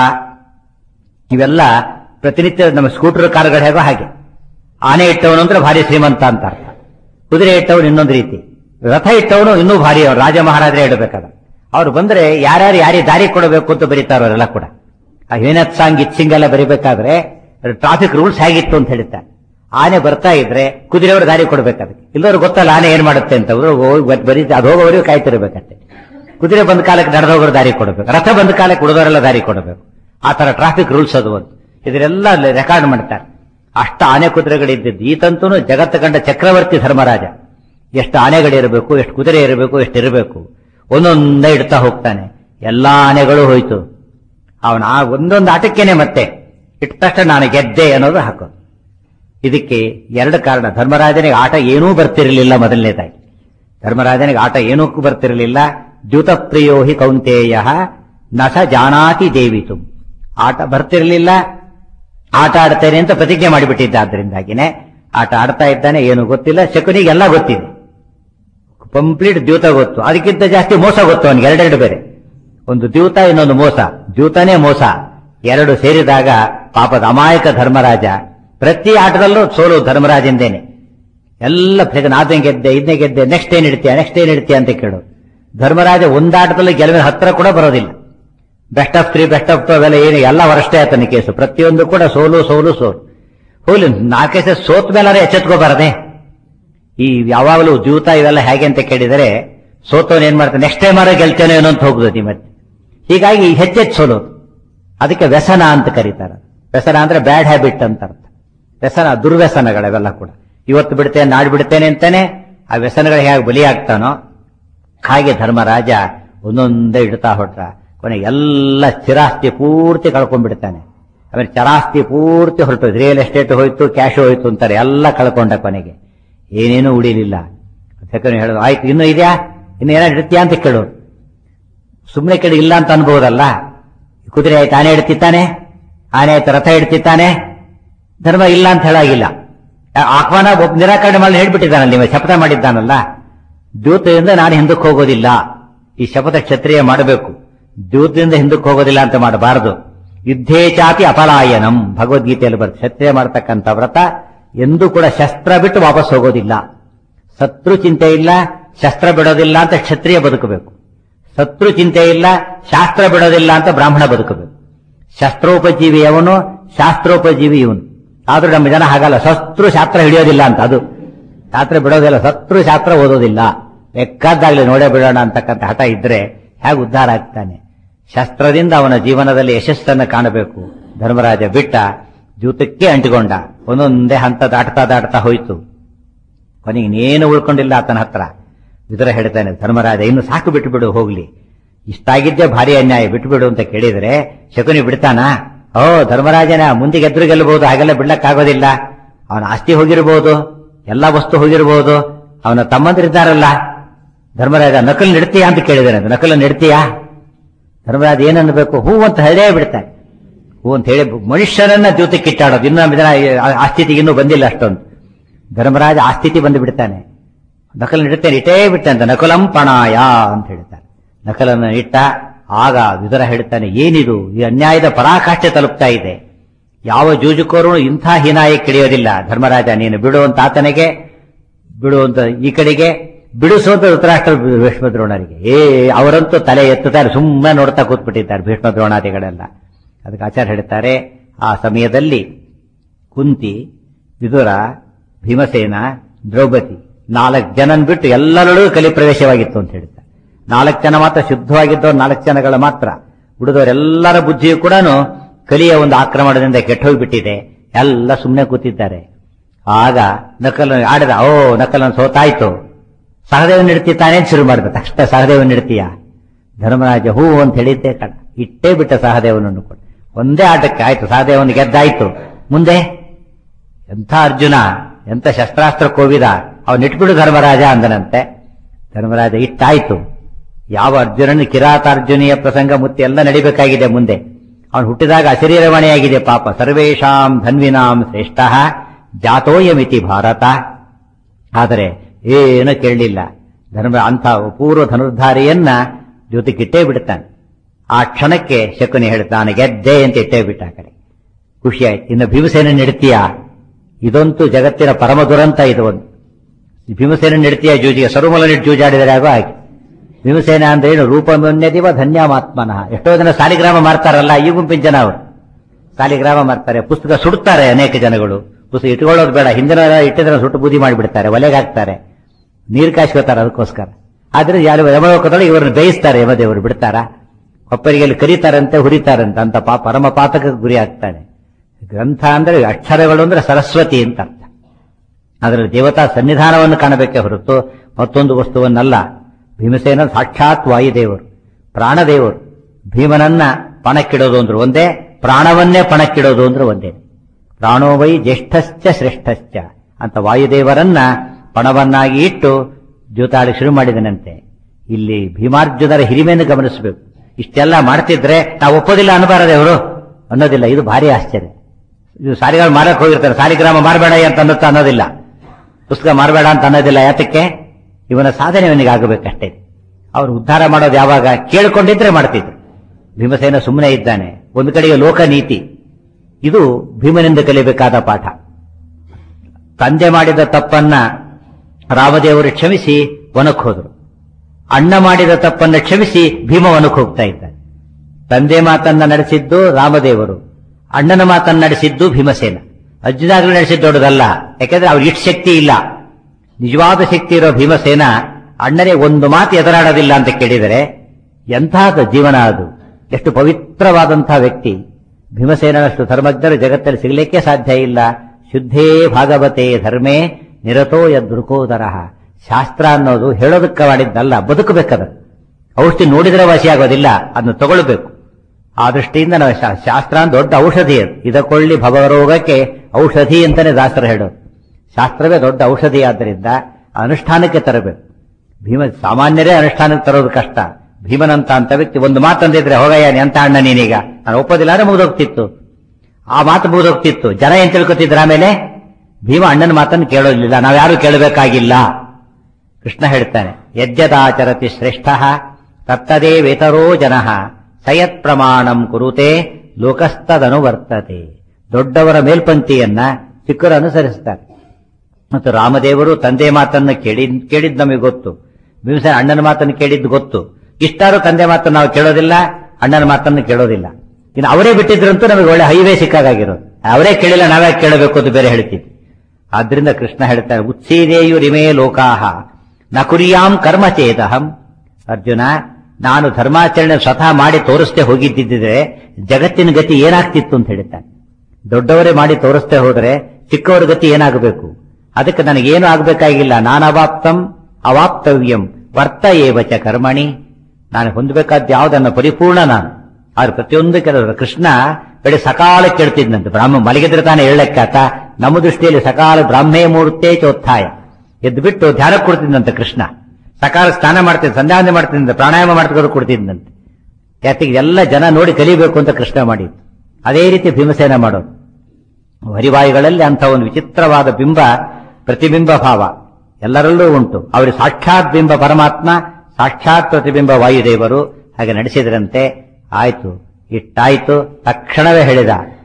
ಇವೆಲ್ಲ ಪ್ರತಿನಿತ್ಯ ನಮ್ಮ ಸ್ಕೂಟರ್ ಕಾರುಗಳು ಹೇಗೋ ಹಾಗೆ ಆನೆ ಇಟ್ಟವನು ಅಂದ್ರೆ ಭಾರಿ ಶ್ರೀಮಂತ ಅಂತ ಅರ್ಥ ಕುದುರೆ ಇಟ್ಟವನು ಇನ್ನೊಂದು ರೀತಿ ರಥ ಇಟ್ಟವನು ಇನ್ನೂ ಭಾರಿ ಅವ್ನು ರಾಜ ಮಹಾರಾಜರೇ ಇಡಬೇಕಾದ ಅವ್ರು ಬಂದ್ರೆ ಯಾರ್ಯಾರು ಯಾರಿಗೆ ದಾರಿ ಕೊಡಬೇಕು ಅಂತ ಬರೀತಾರ ಅವರೆಲ್ಲ ಕೂಡ ಆ ಹೇನತ್ ಸಾಂಗ್ ಇತ್ಸಿಂಗ್ ಎಲ್ಲ ಬರಿಬೇಕಾದ್ರೆ ಟ್ರಾಫಿಕ್ ರೂಲ್ಸ್ ಹೇಗಿತ್ತು ಅಂತ ಹೇಳ್ತಾರೆ ಆನೆ ಬರ್ತಾ ಇದ್ರೆ ಕುದುರೆಯವರು ದಾರಿ ಕೊಡ್ಬೇಕು ಅದಕ್ಕೆ ಇಲ್ಲವರು ಗೊತ್ತಲ್ಲ ಆನೆ ಏನ್ ಮಾಡುತ್ತೆ ಅಂತ ಅವರು ಹೋಗಿ ಬರೀ ಅದು ಹೋಗೋವರೆಗೂ ಕಾಯ್ತಿರ್ಬೇಕಂತೆ ಕುದುರೆ ಬಂದ ಕಾಲಕ್ಕೆ ನಡೆದೋಗರು ದಾರಿ ಕೊಡಬೇಕು ರಥ ಬಂದ ಕಾಲಕ್ಕೆ ಉಳಿದವರೆಲ್ಲ ದಾರಿ ಕೊಡಬೇಕು ಆ ತರ ಟ್ರಾಫಿಕ್ ರೂಲ್ಸ್ ಅದು ಒಂದು ಇದನ್ನೆಲ್ಲ ರೆಕಾರ್ಡ್ ಮಾಡ್ತಾರೆ ಅಷ್ಟ ಆನೆ ಕುದುರೆಗಳಿದ್ದದ್ದು ಈತಂತೂ ಜಗತ್ತು ಕಂಡ ಚಕ್ರವರ್ತಿ ಧರ್ಮರಾಜ ಎಷ್ಟು ಆನೆಗಳಿರಬೇಕು ಎಷ್ಟು ಕುದುರೆ ಇರಬೇಕು ಎಷ್ಟು ಇರಬೇಕು ಒಂದೊಂದೇ ಇಡ್ತಾ ಹೋಗ್ತಾನೆ ಎಲ್ಲಾ ಆನೆಗಳು ಹೋಯ್ತು ಅವನ ಆ ಒಂದೊಂದು ಆಟಕ್ಕೇನೆ ಮತ್ತೆ ಇಟ್ಟ ತಕ್ಷಣ ನಾನು ಗೆದ್ದೆ ಅನ್ನೋದು ಹಾಕೋದು ಇದಕ್ಕೆ ಎರಡು ಕಾರಣ ಧರ್ಮರಾಜನಿಗೆ ಆಟ ಏನೂ ಬರ್ತಿರಲಿಲ್ಲ ಮೊದಲನೇದಾಗಿ ಧರ್ಮರಾಜನಿಗೆ ಆಟ ಏನೂ ಬರ್ತಿರಲಿಲ್ಲ ದ್ಯುತ ಪ್ರಿಯೋ ಹಿ ಕೌಂತೇಯ ನಸ ಜಾನಾತಿ ದೇವಿತು ಆಟ ಬರ್ತಿರಲಿಲ್ಲ ಆಟ ಆಡ್ತೇನೆ ಅಂತ ಪ್ರತಿಜ್ಞೆ ಮಾಡಿಬಿಟ್ಟಿದ್ದ ಆದ್ರಿಂದಾಗಿನೇ ಆಟ ಆಡ್ತಾ ಇದ್ದಾನೆ ಏನು ಗೊತ್ತಿಲ್ಲ ಶಕುನಿಗೆ ಎಲ್ಲ ಗೊತ್ತಿದೆ ಕಂಪ್ಲೀಟ್ ದ್ಯೂತ ಗೊತ್ತು ಅದಕ್ಕಿಂತ ಜಾಸ್ತಿ ಮೋಸ ಗೊತ್ತು ಅವನಿಗೆ ಎರಡೆರಡು ಬೇರೆ ಒಂದು ದ್ಯೂತ ಇನ್ನೊಂದು ಮೋಸ ದ್ಯೂತನೇ ಮೋಸ ಎರಡು ಸೇರಿದಾಗ ಪಾಪದ ಅಮಾಯಕ ಧರ್ಮರಾಜ ಪ್ರತಿ ಆಟದಲ್ಲೂ ಸೋಲು ಧರ್ಮರಾಜಂದೇನೆ ಎಲ್ಲ ಪ್ರಗ ನಾದನೆ ಗೆದ್ದೆ ಇದನ್ನೇ ಗೆದ್ದೆ ನೆಕ್ಸ್ಟ್ ಏನ್ ಇಡ್ತೀಯ ನೆಕ್ಸ್ಟ್ ಏನ್ ಇಡ್ತೀಯ ಅಂತ ಕೇಳು ಧರ್ಮರಾಜ ಒಂದಾಟದಲ್ಲಿ ಗೆಲುವಿನ ಹತ್ರ ಕೂಡ ಬರೋದಿಲ್ಲ best of three best of two ಅವೆಲ್ಲ ಏನು ಎಲ್ಲ ವರಷ್ಟೇ ಆತನ ಕೇಸು ಪ್ರತಿಯೊಂದು ಕೂಡ ಸೋಲು ಸೋಲು ಸೋಲು ಹೋಗ್ಲಿ ನಾಲ್ಕೈಸೆ ಸೋತ್ ಮೇಲಾರೆ ಎಚ್ಚೆತ್ಕೋಬಾರದೆ ಈ ಯಾವಾಗಲೂ ದ್ಯೂತ ಇವೆಲ್ಲ ಹೇಗೆ ಅಂತ ಕೇಳಿದರೆ ಸೋತವನ್ ಏನ್ ಮಾಡ್ತಾನೆ ನೆಕ್ಸ್ಟ್ ಟೈಮ್ ಆರ ಗೆಲ್ತೇನೋ ಏನೋ ಅಂತ ಹೋಗುದು ಮತ್ತೆ ಹೀಗಾಗಿ ಹೆಚ್ಚೆಚ್ಚು ಸೋಲೋದು ಅದಕ್ಕೆ ವ್ಯಸನ ಅಂತ ಕರೀತಾರೆ ವ್ಯಸನ ಅಂದ್ರೆ ಬ್ಯಾಡ್ ಹ್ಯಾಬಿಟ್ ಅಂತ ಅರ್ಥ ವ್ಯಸನ ದುರ್ವ್ಯಸನಗಳವೆಲ್ಲ ಕೂಡ ಇವತ್ತು ಬಿಡ್ತೇನೆ ನಾಡು ಬಿಡ್ತೇನೆ ಅಂತಾನೆ ಆ ವ್ಯಸನಗಳು ಹೇಗೆ ಬಲಿಯಾಗ್ತಾನೋ ಹಾಗೆ ಧರ್ಮರಾಜ ಒಂದೊಂದೇ ಇಡ್ತಾ ಹೊಟ್ರ ಕೊನೆಗೆ ಎಲ್ಲ ಸ್ಥಿರಾಸ್ತಿ ಪೂರ್ತಿ ಕಳ್ಕೊಂಡ್ಬಿಡ್ತಾನೆ ಆಮೇಲೆ ಚರಾಸ್ತಿ ಪೂರ್ತಿ ಹೊರಟು ರಿಯಲ್ ಎಸ್ಟೇಟ್ ಹೋಯ್ತು ಕ್ಯಾಶ್ ಹೋಯ್ತು ಅಂತಾರೆ ಎಲ್ಲ ಕಳ್ಕೊಂಡ ಕೊನೆಗೆ ಏನೇನೂ ಉಳಿಲಿಲ್ಲ ಯಾಕಂದ್ರೆ ಹೇಳೋದು ಆಯ್ತು ಇನ್ನು ಇದೆಯಾ ಇನ್ನು ಏನಾದ್ರು ಇಡ್ತೀಯಾ ಅಂತ ಕೇಳೋರು ಸುಮ್ಮನೆ ಕಡೆ ಇಲ್ಲ ಅಂತ ಅನ್ಬಹುದಲ್ಲ ಕುದುರೆ ಆಯ್ತು ಆನೆ ಇಡ್ತಿತ್ತಾನೆ ಆನೆ ಆಯ್ತು ರಥ ಇಡ್ತಿತ್ತಾನೆ ಧರ್ಮ ಇಲ್ಲ ಅಂತ ಹೇಳಾಗಿಲ್ಲ ಆ- ಆಹ್ವಾನ ಒಬ್ಬ ನಿರಾಕರಣೆ ಮಾಡಿ ಹೇಳ್ಬಿಟ್ಟಿದ್ದಾನಲ್ಲ ನೀವು ಶಪಥ ಮಾಡಿದ್ದಾನಲ್ಲ ದ್ಯೂತದಿಂದ ನಾನು ಹಿಂದಕ್ಕೆ ಹೋಗೋದಿಲ್ಲ ಈ ಶಪಥ ಕ್ಷತ್ರಿಯ ಮಾಡಬೇಕು ದ್ಯೂತದಿಂದ ಹಿಂದಕ್ಕೆ ಹೋಗೋದಿಲ್ಲ ಅಂತ ಮಾಡಬಾರದು ಯುದ್ಧೇ ಚಾತಿ ಅಪಲಾಯನಂ ಭಗವದ್ಗೀತೆಯಲ್ಲಿ ಬರುತ್ತೆ ಕ್ಷತ್ರಿಯ ಮಾಡತಕ್ಕಂಥ ವ್ರತ ಎಂದೂ ಕೂಡ ಶಸ್ತ್ರ ಬಿಟ್ಟು ವಾಪಸ್ ಹೋಗೋದಿಲ್ಲ ಶತ್ರು ಚಿಂತೆ ಇಲ್ಲ ಶಸ್ತ್ರ ಬಿಡೋದಿಲ್ಲ ಅಂತ ಕ್ಷತ್ರಿಯ ಬದುಕಬೇಕು ಶತ್ರು ಚಿಂತೆ ಇಲ್ಲ ಶಾಸ್ತ್ರ ಬಿಡೋದಿಲ್ಲ ಅಂತ ಬ್ರಾಹ್ಮಣ ಬದುಕಬೇಕು ಶಸ್ತ್ರೋಪಜೀವಿ ಅವನು ಶಾಸ್ತ್ರೋಪಜೀವಿ ಇವನು ಆದ್ರೂ ನಮ್ಮ ಜನ ಹಾಗಲ್ಲ ಶಸ್ತ್ರು ಶಾಸ್ತ್ರ ಹಿಡಿಯೋದಿಲ್ಲ ಅಂತ ಅದು ಶಾಸ್ತ್ರ ಬಿಡೋದಿಲ್ಲ ಶತ್ರು ಶಾಸ್ತ್ರ ಓದೋದಿಲ್ಲ ಬೇಕಾದಾಗ್ಲಿ ನೋಡೇ ಬಿಡೋಣ ಅಂತಕ್ಕಂಥ ಹಠ ಇದ್ರೆ ಹೇಗೆ ಉದ್ಧಾರ ಆಗ್ತಾನೆ ಶಸ್ತ್ರದಿಂದ ಅವನ ಜೀವನದಲ್ಲಿ ಯಶಸ್ಸನ್ನು ಕಾಣಬೇಕು ಧರ್ಮರಾಜ ಬಿಟ್ಟ ಜೂತಕ್ಕೆ ಅಂಟಿಕೊಂಡ ಒಂದೊಂದೇ ಹಂತ ದಾಟ್ತಾ ದಾಟ್ತಾ ಹೋಯ್ತು ಕೊನೆಗೆ ಇನ್ನೇನು ಉಳ್ಕೊಂಡಿಲ್ಲ ಆತನ ಹತ್ರ ವಿದುರ ಹೇಳ್ತಾನೆ ಧರ್ಮರಾಜ ಇನ್ನು ಸಾಕು ಬಿಟ್ಟು ಬಿಡು ಹೋಗ್ಲಿ ಇಷ್ಟಾಗಿದ್ದೆ ಭಾರಿ ಅನ್ಯಾಯ ಬಿಟ್ಟು ಬಿಡು ಅಂತ ಕೇಳಿದ್ರೆ ಶಕುನಿ ಬಿಡ್ತಾನ ಓ ಧರ್ಮರಾಜನ ಮುಂದೆ ಗೆದ್ರು ಗೆಲ್ಲಬಹುದು ಹಾಗೆಲ್ಲ ಬಿಡ್ಲಕ್ಕಾಗೋದಿಲ್ಲ ಅವನ ಆಸ್ತಿ ಹೋಗಿರ್ಬೋದು ಎಲ್ಲ ವಸ್ತು ಹೋಗಿರ್ಬೋದು ಅವನ ತಮ್ಮಂದಿರಿದ್ದಾರಲ್ಲ ಧರ್ಮರಾಜ ನಕಲು ನೆಡ್ತೀಯಾ ಅಂತ ಕೇಳಿದಾನೆ ನಕಲು ನೆಡ್ತೀಯಾ ಧರ್ಮರಾಜ ಏನನ್ನಬೇಕು ಹೂ ಅಂತ ಹೇಳೇ ಬಿಡ್ತಾನೆ ಹೂ ಅಂತ ಹೇಳಿ ಮನುಷ್ಯರನ್ನ ದ್ಯೂತಕ್ಕೆ ಇಟ್ಟಾಡೋದು ಇನ್ನು ನಮ್ಮ ಜನ ಆ- ಆ ಸ್ಥಿತಿಗೆ ಇನ್ನೂ ಬಂದಿಲ್ಲ ಅಷ್ಟೊಂದು ಧರ್ಮರಾಜ ಆ ಸ್ಥಿತಿ ಬಂದು ಬಿಡ್ತಾನೆ ನಕಲು ಇಡುತ್ತೇನೆ ಇಟ್ಟೇ ಬಿಟ್ಟಂತ ನಕಲಂ ಪಣಾಯ ಅಂತ ಹೇಳ್ತಾನೆ ನಕಲನ್ನು ಇಟ್ಟ ಆಗ ವಿದುರ ಹೇಳ್ತಾನೆ ಏನಿದು ಈ ಅನ್ಯಾಯದ ಪರಾಕಾಷ್ಠೆ ತಲುಪ್ತಾ ಇದೆ ಯಾವ ಜೂಜುಕೋರು ಇಂಥ ಹೀನಾಯ ಕಿಡಿಯೋದಿಲ್ಲ ಧರ್ಮರಾಜ ನೀನು ಬಿಡುವಂತ ಆತನಿಗೆ ಬಿಡುವಂತ ಈ ಕಡೆಗೆ ಬಿಡಿಸುವಂತ ಧೃತರಾಷ್ಟ್ರ ಭೀಷ್ಮ ದ್ರೋಣರಿಗೆ ಏ ಅವರಂತೂ ತಲೆ ಎತ್ತುತ್ತಾರೆ ಸುಮ್ಮನೆ ನೋಡ್ತಾ ಕೂತ್ಬಿಟ್ಟಿದ್ದಾರೆ ಭೀಷ್ಮ ದ್ರೋಣಾದಿಗಳೆಲ್ಲ ಅದಕ್ಕೆ ಆಚಾರ್ಯ ಹೇಳ್ತಾರೆ ಆ ಸಮಯದಲ್ಲಿ ಕುಂತಿ ವಿದುರ ಭೀಮಸೇನ ದ್ರೌಪದಿ ನಾಲ್ಕು ಜನನ್ ಬಿಟ್ಟು ಎಲ್ಲರೊಳಗೂ ಕಲಿ ಪ್ರವೇಶವಾಗಿತ್ತು ಅಂತ ಹೇಳ್ತಾರೆ ನಾಲ್ಕು ಜನ ಮಾತ್ರ ಶುದ್ಧವಾಗಿದ್ದವ್ರು ನಾಲ್ಕು ಜನಗಳ ಮಾತ್ರ ಉಳಿದವರೆಲ್ಲರ ಬುದ್ಧಿಯು ಕೂಡ ಕಲಿಯ ಒಂದು ಆಕ್ರಮಣದಿಂದ ಕೆಟ್ಟೋಗ್ಬಿಟ್ಟಿದೆ ಎಲ್ಲ ಸುಮ್ಮನೆ ಕೂತಿದ್ದಾರೆ ಆಗ ನಕಲ ಆಡಿದ ಓ ನಕಲನ್ನು ಸೋತಾಯ್ತು ಸಹದೇವನ್ ಇಡ್ತಿದ್ದಾನೆ ಅಂತ ಶುರು ಮಾಡಿದ ತಕ್ಷಣ ಸಹದೇವನ್ ಇಡ್ತೀಯ ಧರ್ಮರಾಜ ಹೂ ಅಂತ ಹೇಳಿದ್ದೆ ಕಣ ಇಟ್ಟೇ ಬಿಟ್ಟ ಸಹದೇವನನ್ನು ಕೂಡ ಒಂದೇ ಆಟಕ್ಕೆ ಆಯ್ತು ಸಹದೇವನ್ ಗೆದ್ದಾಯ್ತು ಮುಂದೆ ಎಂಥ ಅರ್ಜುನ ಎಂಥ ಶಸ್ತ್ರಾಸ್ತ್ರ ಕೋವಿದ ಅವನ್ ಇಟ್ಬಿಡು ಧರ್ಮರಾಜ ಅಂದನಂತೆ ಧರ್ಮರಾಜ ಇಟ್ಟಾಯ್ತು ಯಾವ ಅರ್ಜುನನ ಕಿರಾತಾರ್ಜುನಿಯ ಪ್ರಸಂಗ ಮುತ್ತಿ ಎಲ್ಲ ನಡಿಬೇಕಾಗಿದೆ ಮುಂದೆ ಅವನು ಹುಟ್ಟಿದಾಗ ಅಶರೀರವಾಣಿಯಾಗಿದೆ ಪಾಪ ಸರ್ವೇಶಾಂ ಧನ್ವಿನಾಂ ಶ್ರೇಷ್ಠ ಜಾತೋಯಮಿತಿ ಭಾರತ ಆದರೆ ಏನು ಕೇಳಲಿಲ್ಲ ಧರ್ಮ ಅಂಥ ಪೂರ್ವ ಧನುರ್ಧಾರಿಯನ್ನ ಜೊತೆಗಿಟ್ಟೇ ಬಿಡ್ತಾನೆ ಆ ಕ್ಷಣಕ್ಕೆ ಶಕುನಿ ಹೇಳ್ತಾನೆ ಗೆದ್ದೆ ಅಂತ ಇಟ್ಟೇ ಬಿಟ್ಟ ಆ ಕಡೆ ಖುಷಿ ಆಯ್ತು ಇನ್ನು ಭೀಮಸೇನ ನೆಡ್ತೀಯಾ ಇದಂತೂ ಜಗತ್ತಿನ ಪರಮ ದುರಂತ ಇದು ಒಂದು ಭೀಮಸೇನ ನೆಡ್ತೀಯ ಜೂಜಿಗೆ ಸರ್ವಮಲ ಜೂಜಾಡಿದರೆ ಆಗೋ ಹಾಗೆ ಭೀಮಸೇನ ಅಂದ್ರೆ ಏನು ರೂಪಮನ್ಯದಿವ ಧನ್ಯಮಾತ್ಮನಃ ಎಷ್ಟೋ ಜನ ಸಾಲಿಗ್ರಾಮ ಮಾಡ್ತಾರಲ್ಲ ಈ ಗುಂಪಿನ ಜನ ಅವರು ಸಾಲಿಗ್ರಾಮ ಮಾಡ್ತಾರೆ ಪುಸ್ತಕ ಸುಡ್ತಾರೆ ಅನೇಕ ಜನಗಳು ಪುಸ್ತಕ ಇಟ್ಕೊಳ್ಳೋದು ಬೇಡ ಹಿಂದಿನ ಇಟ್ಟಿದ್ರೆ ಸುಟ್ಟು ಬೂದಿ ಮಾಡಿಬಿಡ್ತಾರೆ ಒಲೆಗೆ ಹಾಕ್ತಾರೆ ನೀರು ಕಾಯಿಸ್ಕೋತಾರೆ ಅದಕ್ಕೋಸ್ಕರ ಆದ್ರೆ ಯಾರು ಯಮಲೋಕದೊಳಗೆ ಇವ್ರನ್ನ ಬೇಯಿಸ್ತಾರೆ ಯಮದೇವರು ಬಿಡ್ತಾರ ಕೊಪ್ಪರಿಗೆಲ್ಲಿ ಕರೀತಾರಂತೆ ಹುರಿತಾರಂತೆ ಅಂತ ಪಾ ಪರಮ ಪಾತಕಕ್ಕೆ ಗುರಿ ಆಗ್ತಾನೆ ಗ್ರಂಥ ಅಂದ್ರೆ ಅಕ್ಷರಗಳು ಅಂದ್ರೆ ಸರಸ್ವತಿ ಅಂತ ಅರ್ಥ ಅದರಲ್ಲಿ ದೇವತಾ ಸನ್ನಿಧಾನವನ್ನು ಕಾಣಬೇಕೇ ಹೊರತು ಮತ್ತೊಂದು ವಸ್ತುವನ್ನಲ್ಲ ಭೀಮಸೇನ ಸಾಕ್ಷಾತ್ ವಾಯುದೇವರು ಪ್ರಾಣದೇವರು ಭೀಮನನ್ನ ಪಣಕ್ಕಿಡೋದು ಅಂದ್ರೆ ಒಂದೇ ಪ್ರಾಣವನ್ನೇ ಪಣಕ್ಕಿಡೋದು ಅಂದ್ರೆ ಒಂದೇ ಪ್ರಾಣೋ ವೈ ಜ್ಯೇಷ್ಠಶ್ಚ ಶ್ರೇಷ್ಠಶ್ಚ ಅಂತ ವಾಯುದೇವರನ್ನ ಪಣವನ್ನಾಗಿ ಇಟ್ಟು ಜೂತಾಡಿ ಶುರು ಮಾಡಿದನಂತೆ ಇಲ್ಲಿ ಭೀಮಾರ್ಜುನರ ಹಿರಿಮೆಯನ್ನು ಗಮನಿಸಬೇಕು ಇಷ್ಟೆಲ್ಲ ಮಾಡ್ತಿದ್ರೆ ನಾವು ಒಪ್ಪೋದಿಲ್ಲ ಅನ್ನಬಾರದೆ ಅವರು ಅನ್ನೋದಿಲ್ಲ ಇದು ಭಾರಿ ಆಶ್ಚರ್ಯ ಇದು ಸಾಲಿಗಳು ಮಾರಕ್ ಹೋಗಿರ್ತಾರೆ ಸಾಲಿಗ್ರಾಮ ಮಾರಬೇಡ ಅಂತ ಅನ್ನುತ್ತಾ ಅನ್ನೋದಿಲ್ಲ ಪುಸ್ತಕ ಮಾರಬೇಡ ಅಂತ ಅನ್ನೋದಿಲ್ಲ ಯಾತಕ್ಕೆ ಇವನ ಸಾಧನೆ ಅವನಿಗೆ ಆಗಬೇಕಷ್ಟೇ ಅವ್ರು ಉದ್ಧಾರ ಮಾಡೋದು ಯಾವಾಗ ಕೇಳಿಕೊಂಡಿದ್ರೆ ಮಾಡ್ತಿದ್ರು ಭೀಮಸೇನ ಸುಮ್ಮನೆ ಇದ್ದಾನೆ ಒಂದು ಕಡೆಗೆ ಲೋಕ ನೀತಿ ಇದು ಭೀಮನಿಂದ ಕಲಿಬೇಕಾದ ಪಾಠ ತಂದೆ ಮಾಡಿದ ತಪ್ಪನ್ನ ರಾಮದೇವರು ಕ್ಷಮಿಸಿ ವನಕ್ಕೆ ಹೋದರು ಅಣ್ಣ ಮಾಡಿದ ತಪ್ಪನ್ನ ಕ್ಷಮಿಸಿ ಭೀಮ ವನಕ್ಕೆ ಹೋಗ್ತಾ ಇದ್ದಾನೆ ತಂದೆ ಮಾತನ್ನ ನಡೆಸಿದ್ದು ರಾಮದೇವರು ಅಣ್ಣನ ಮಾತನ್ನ ನಡೆಸಿದ್ದು ಭೀಮಸೇನ ಅರ್ಜುನಾಗ್ಲೂ ನಡೆಸಿದ್ದು ದೊಡ್ಡದಲ್ಲ ಯಾಕಂದ್ರೆ ಅವ್ರಿಗೆ ಇಷ್ಟು ಶಕ್ತಿ ಇಲ್ಲ ನಿಜವಾದ ಶಕ್ತಿ ಇರೋ ಭೀಮಸೇನ ಅಣ್ಣನೇ ಒಂದು ಮಾತು ಎದುರಾಡೋದಿಲ್ಲ ಅಂತ ಕೇಳಿದರೆ ಎಂತಹ ಜೀವನ ಅದು ಎಷ್ಟು ಪವಿತ್ರವಾದಂತಹ ವ್ಯಕ್ತಿ ಭೀಮಸೇನಷ್ಟು ಧರ್ಮಜ್ಞರು ಜಗತ್ತಲ್ಲಿ ಸಿಗಲಿಕ್ಕೆ ಸಾಧ್ಯ ಇಲ್ಲ ಶುದ್ಧೇ ಭಾಗವತೆ ಧರ್ಮೇ ನಿರತೋ ಯದೃಕೋದರ ಶಾಸ್ತ್ರ ಅನ್ನೋದು ಹೇಳೋದಕ್ಕೆ ಮಾಡಿದ್ದಲ್ಲ ಬದುಕಬೇಕದ ಔಷಧಿ ನೋಡಿದ್ರೆ ವಾಸಿಯಾಗೋದಿಲ್ಲ ಅದನ್ನು ತಗೊಳ್ಬೇಕು ಆ ದೃಷ್ಟಿಯಿಂದ ನಾವು ಶಾ- ಶಾಸ್ತ್ರ ಅಂತ ದೊಡ್ಡ ಔಷಧಿ ಅದು ಇದಕ್ಕೊಳ್ಳಿ ಭವರೋಗಕ್ಕೆ ಔಷಧಿ ಅಂತಾನೆ ದಾಸರು ಹೇಳೋದು ಶಾಸ್ತ್ರವೇ ದೊಡ್ಡ ಔಷಧಿ ಆದ್ದರಿಂದ ಅನುಷ್ಠಾನಕ್ಕೆ ತರಬೇಕು ಭೀಮ ಸಾಮಾನ್ಯರೇ ಅನುಷ್ಠಾನಕ್ಕೆ ತರೋದು ಕಷ್ಟ ಭೀಮನಂತ ಅಂತ ವ್ಯಕ್ತಿ ಒಂದು ಮಾತಂದಿದ್ರೆ ಹೋಗಯ್ಯ ಎಂತ ಅಣ್ಣ ನೀನೀಗ ನಾನು ಒಪ್ಪೋದಿಲ್ಲ ಅಂದ್ರೆ ಮುಗಿದೋಗ್ತಿತ್ತು ಆ ಮಾತು ಮುಗಿದೋಗ್ತಿತ್ತು ಜನ ಏನ್ ತಿಳ್ಕೊತಿದ್ರ ಆಮೇಲೆ ಭೀಮ ಅಣ್ಣನ ಮಾತನ್ನು ಕೇಳೋದಿಲ್ಲ ನಾವ್ಯಾರು ಕೇಳಬೇಕಾಗಿಲ್ಲ ಕೃಷ್ಣ ಹೇಳ್ತಾನೆ ಯಜ್ಜದಾಚರತಿ ಶ್ರೇಷ್ಠ ತತ್ತದೇ ವೇತರೋ ಜನ ಸಯತ್ ಪ್ರಮಾಣಂ ಕುರುತೆ ಲೋಕಸ್ತದನುವರ್ತತೆ ದೊಡ್ಡವರ ಮೇಲ್ಪಂಕ್ತಿಯನ್ನ ಚಿಕ್ಕರು ಅನುಸರಿಸ್ತಾರೆ ಮತ್ತು ರಾಮದೇವರು ತಂದೆ ಮಾತನ್ನು ಕೇಳಿ ಕೇಳಿದ್ ನಮಗೆ ಗೊತ್ತು ಭೀಮಸೇನ ಅಣ್ಣನ ಮಾತನ್ನು ಕೇಳಿದ್ದು ಗೊತ್ತು ಇಷ್ಟಾರು ತಂದೆ ಮಾತನ್ನು ನಾವು ಕೇಳೋದಿಲ್ಲ ಅಣ್ಣನ ಮಾತನ್ನು ಕೇಳೋದಿಲ್ಲ ಇನ್ನು ಅವರೇ ಬಿಟ್ಟಿದ್ರಂತೂ ನಮಗೆ ಒಳ್ಳೆ ಹೈವೇ ಸಿಕ್ಕಾಗಿರೋದು ಅವರೇ ಕೇಳಿಲ್ಲ ನಾವೇ ಕೇಳಬೇಕು ಅಂತ ಬೇರೆ ಹೇಳ್ತೀವಿ ಆದ್ರಿಂದ ಕೃಷ್ಣ ಹೇಳ್ತಾರೆ ಉತ್ಸೀದೇಯು ರಿಮೇ ಲೋಕಾಹ ನ ಕುರಿಯಾಂ ಕರ್ಮ ಚೇತಹಂ ಅರ್ಜುನ ನಾನು ಧರ್ಮಾಚರಣೆ ಸ್ವತಃ ಮಾಡಿ ತೋರಿಸ್ದೆ ಹೋಗಿದ್ದಿದ್ರೆ ಜಗತ್ತಿನ ಗತಿ ಏನಾಗ್ತಿತ್ತು ಅಂತ ಹೇಳ್ತಾನೆ ದೊಡ್ಡವರೇ ಮಾಡಿ ತೋರಿಸ್ದೆ ಹೋದ್ರೆ ಚಿಕ್ಕವರ ಗತಿ ಏನಾಗಬೇಕು ಅದಕ್ಕೆ ನನಗೇನು ಆಗ್ಬೇಕಾಗಿಲ್ಲ ನಾನವಾಪ್ತಂ ಅವಾಪ್ತವ್ಯಂ ವರ್ತ ಏವಚ ಕರ್ಮಣಿ ನಾನು ಹೊಂದಬೇಕಾದ ಯಾವುದನ್ನ ಪರಿಪೂರ್ಣ ನಾನು ಆದ್ರೆ ಪ್ರತಿಯೊಂದು ಕೆಲವರು ಕೃಷ್ಣ ಬೆಳೆ ಸಕಾಲ ಕೇಳ್ತಿದ್ನಂತೆ ಬ್ರಾಹ್ಮ ಮಲಗಿದ್ರೆ ತಾನೇ ಹೇಳಕ್ಕಾತ ನಮ್ಮ ದೃಷ್ಟಿಯಲ್ಲಿ ಸಕಾಲ ಬ್ರಾಹ್ಮೇ ಮೂರ್ತೆ ಚೋತ್ಥಾಯ ಎದ್ದು ಬಿಟ್ಟು ಧ್ಯಾನ ಕೊಡ್ತಿದ್ದಂತೆ ಕೃಷ್ಣ ಸಕಾಲ ಸ್ನಾನ ಮಾಡ್ತಿದ್ದ ಸಂಧ್ಯಾವಂದನೆ ಮಾಡ್ತಿದ್ದಂತೆ ಪ್ರಾಣಾಯಾಮ ಮಾಡ್ತಿದ್ರು ಕೊಡ್ತಿದ್ದಂತೆ ಯಾತಿಗೆ ಎಲ್ಲ ಜನ ನೋಡಿ ಕಲಿಬೇಕು ಅಂತ ಕೃಷ್ಣ ಮಾಡಿದ್ದು ಅದೇ ರೀತಿ ಭೀಮಸೇನ ಮಾಡೋದು ಹರಿವಾಯುಗಳಲ್ಲಿ ಅಂತ ಒಂದು ವಿಚಿತ್ರವಾದ ಬಿಂಬ ಪ್ರತಿಬಿಂಬ ಭಾವ ಎಲ್ಲರಲ್ಲೂ ಉಂಟು ಅವರಿಗೆ ಸಾಕ್ಷಾತ್ ಬಿಂಬ ಪರಮಾತ್ಮ ಸಾಕ್ಷಾತ್ ಪ್ರತಿಬಿಂಬ ವಾಯುದೇವರು ಹಾಗೆ ನಡೆಸಿದ್ರಂತೆ ಆಯ್ತು ಇಟ್ಟಾಯ್ತು ತಕ್ಷಣವೇ ಹೇಳಿದ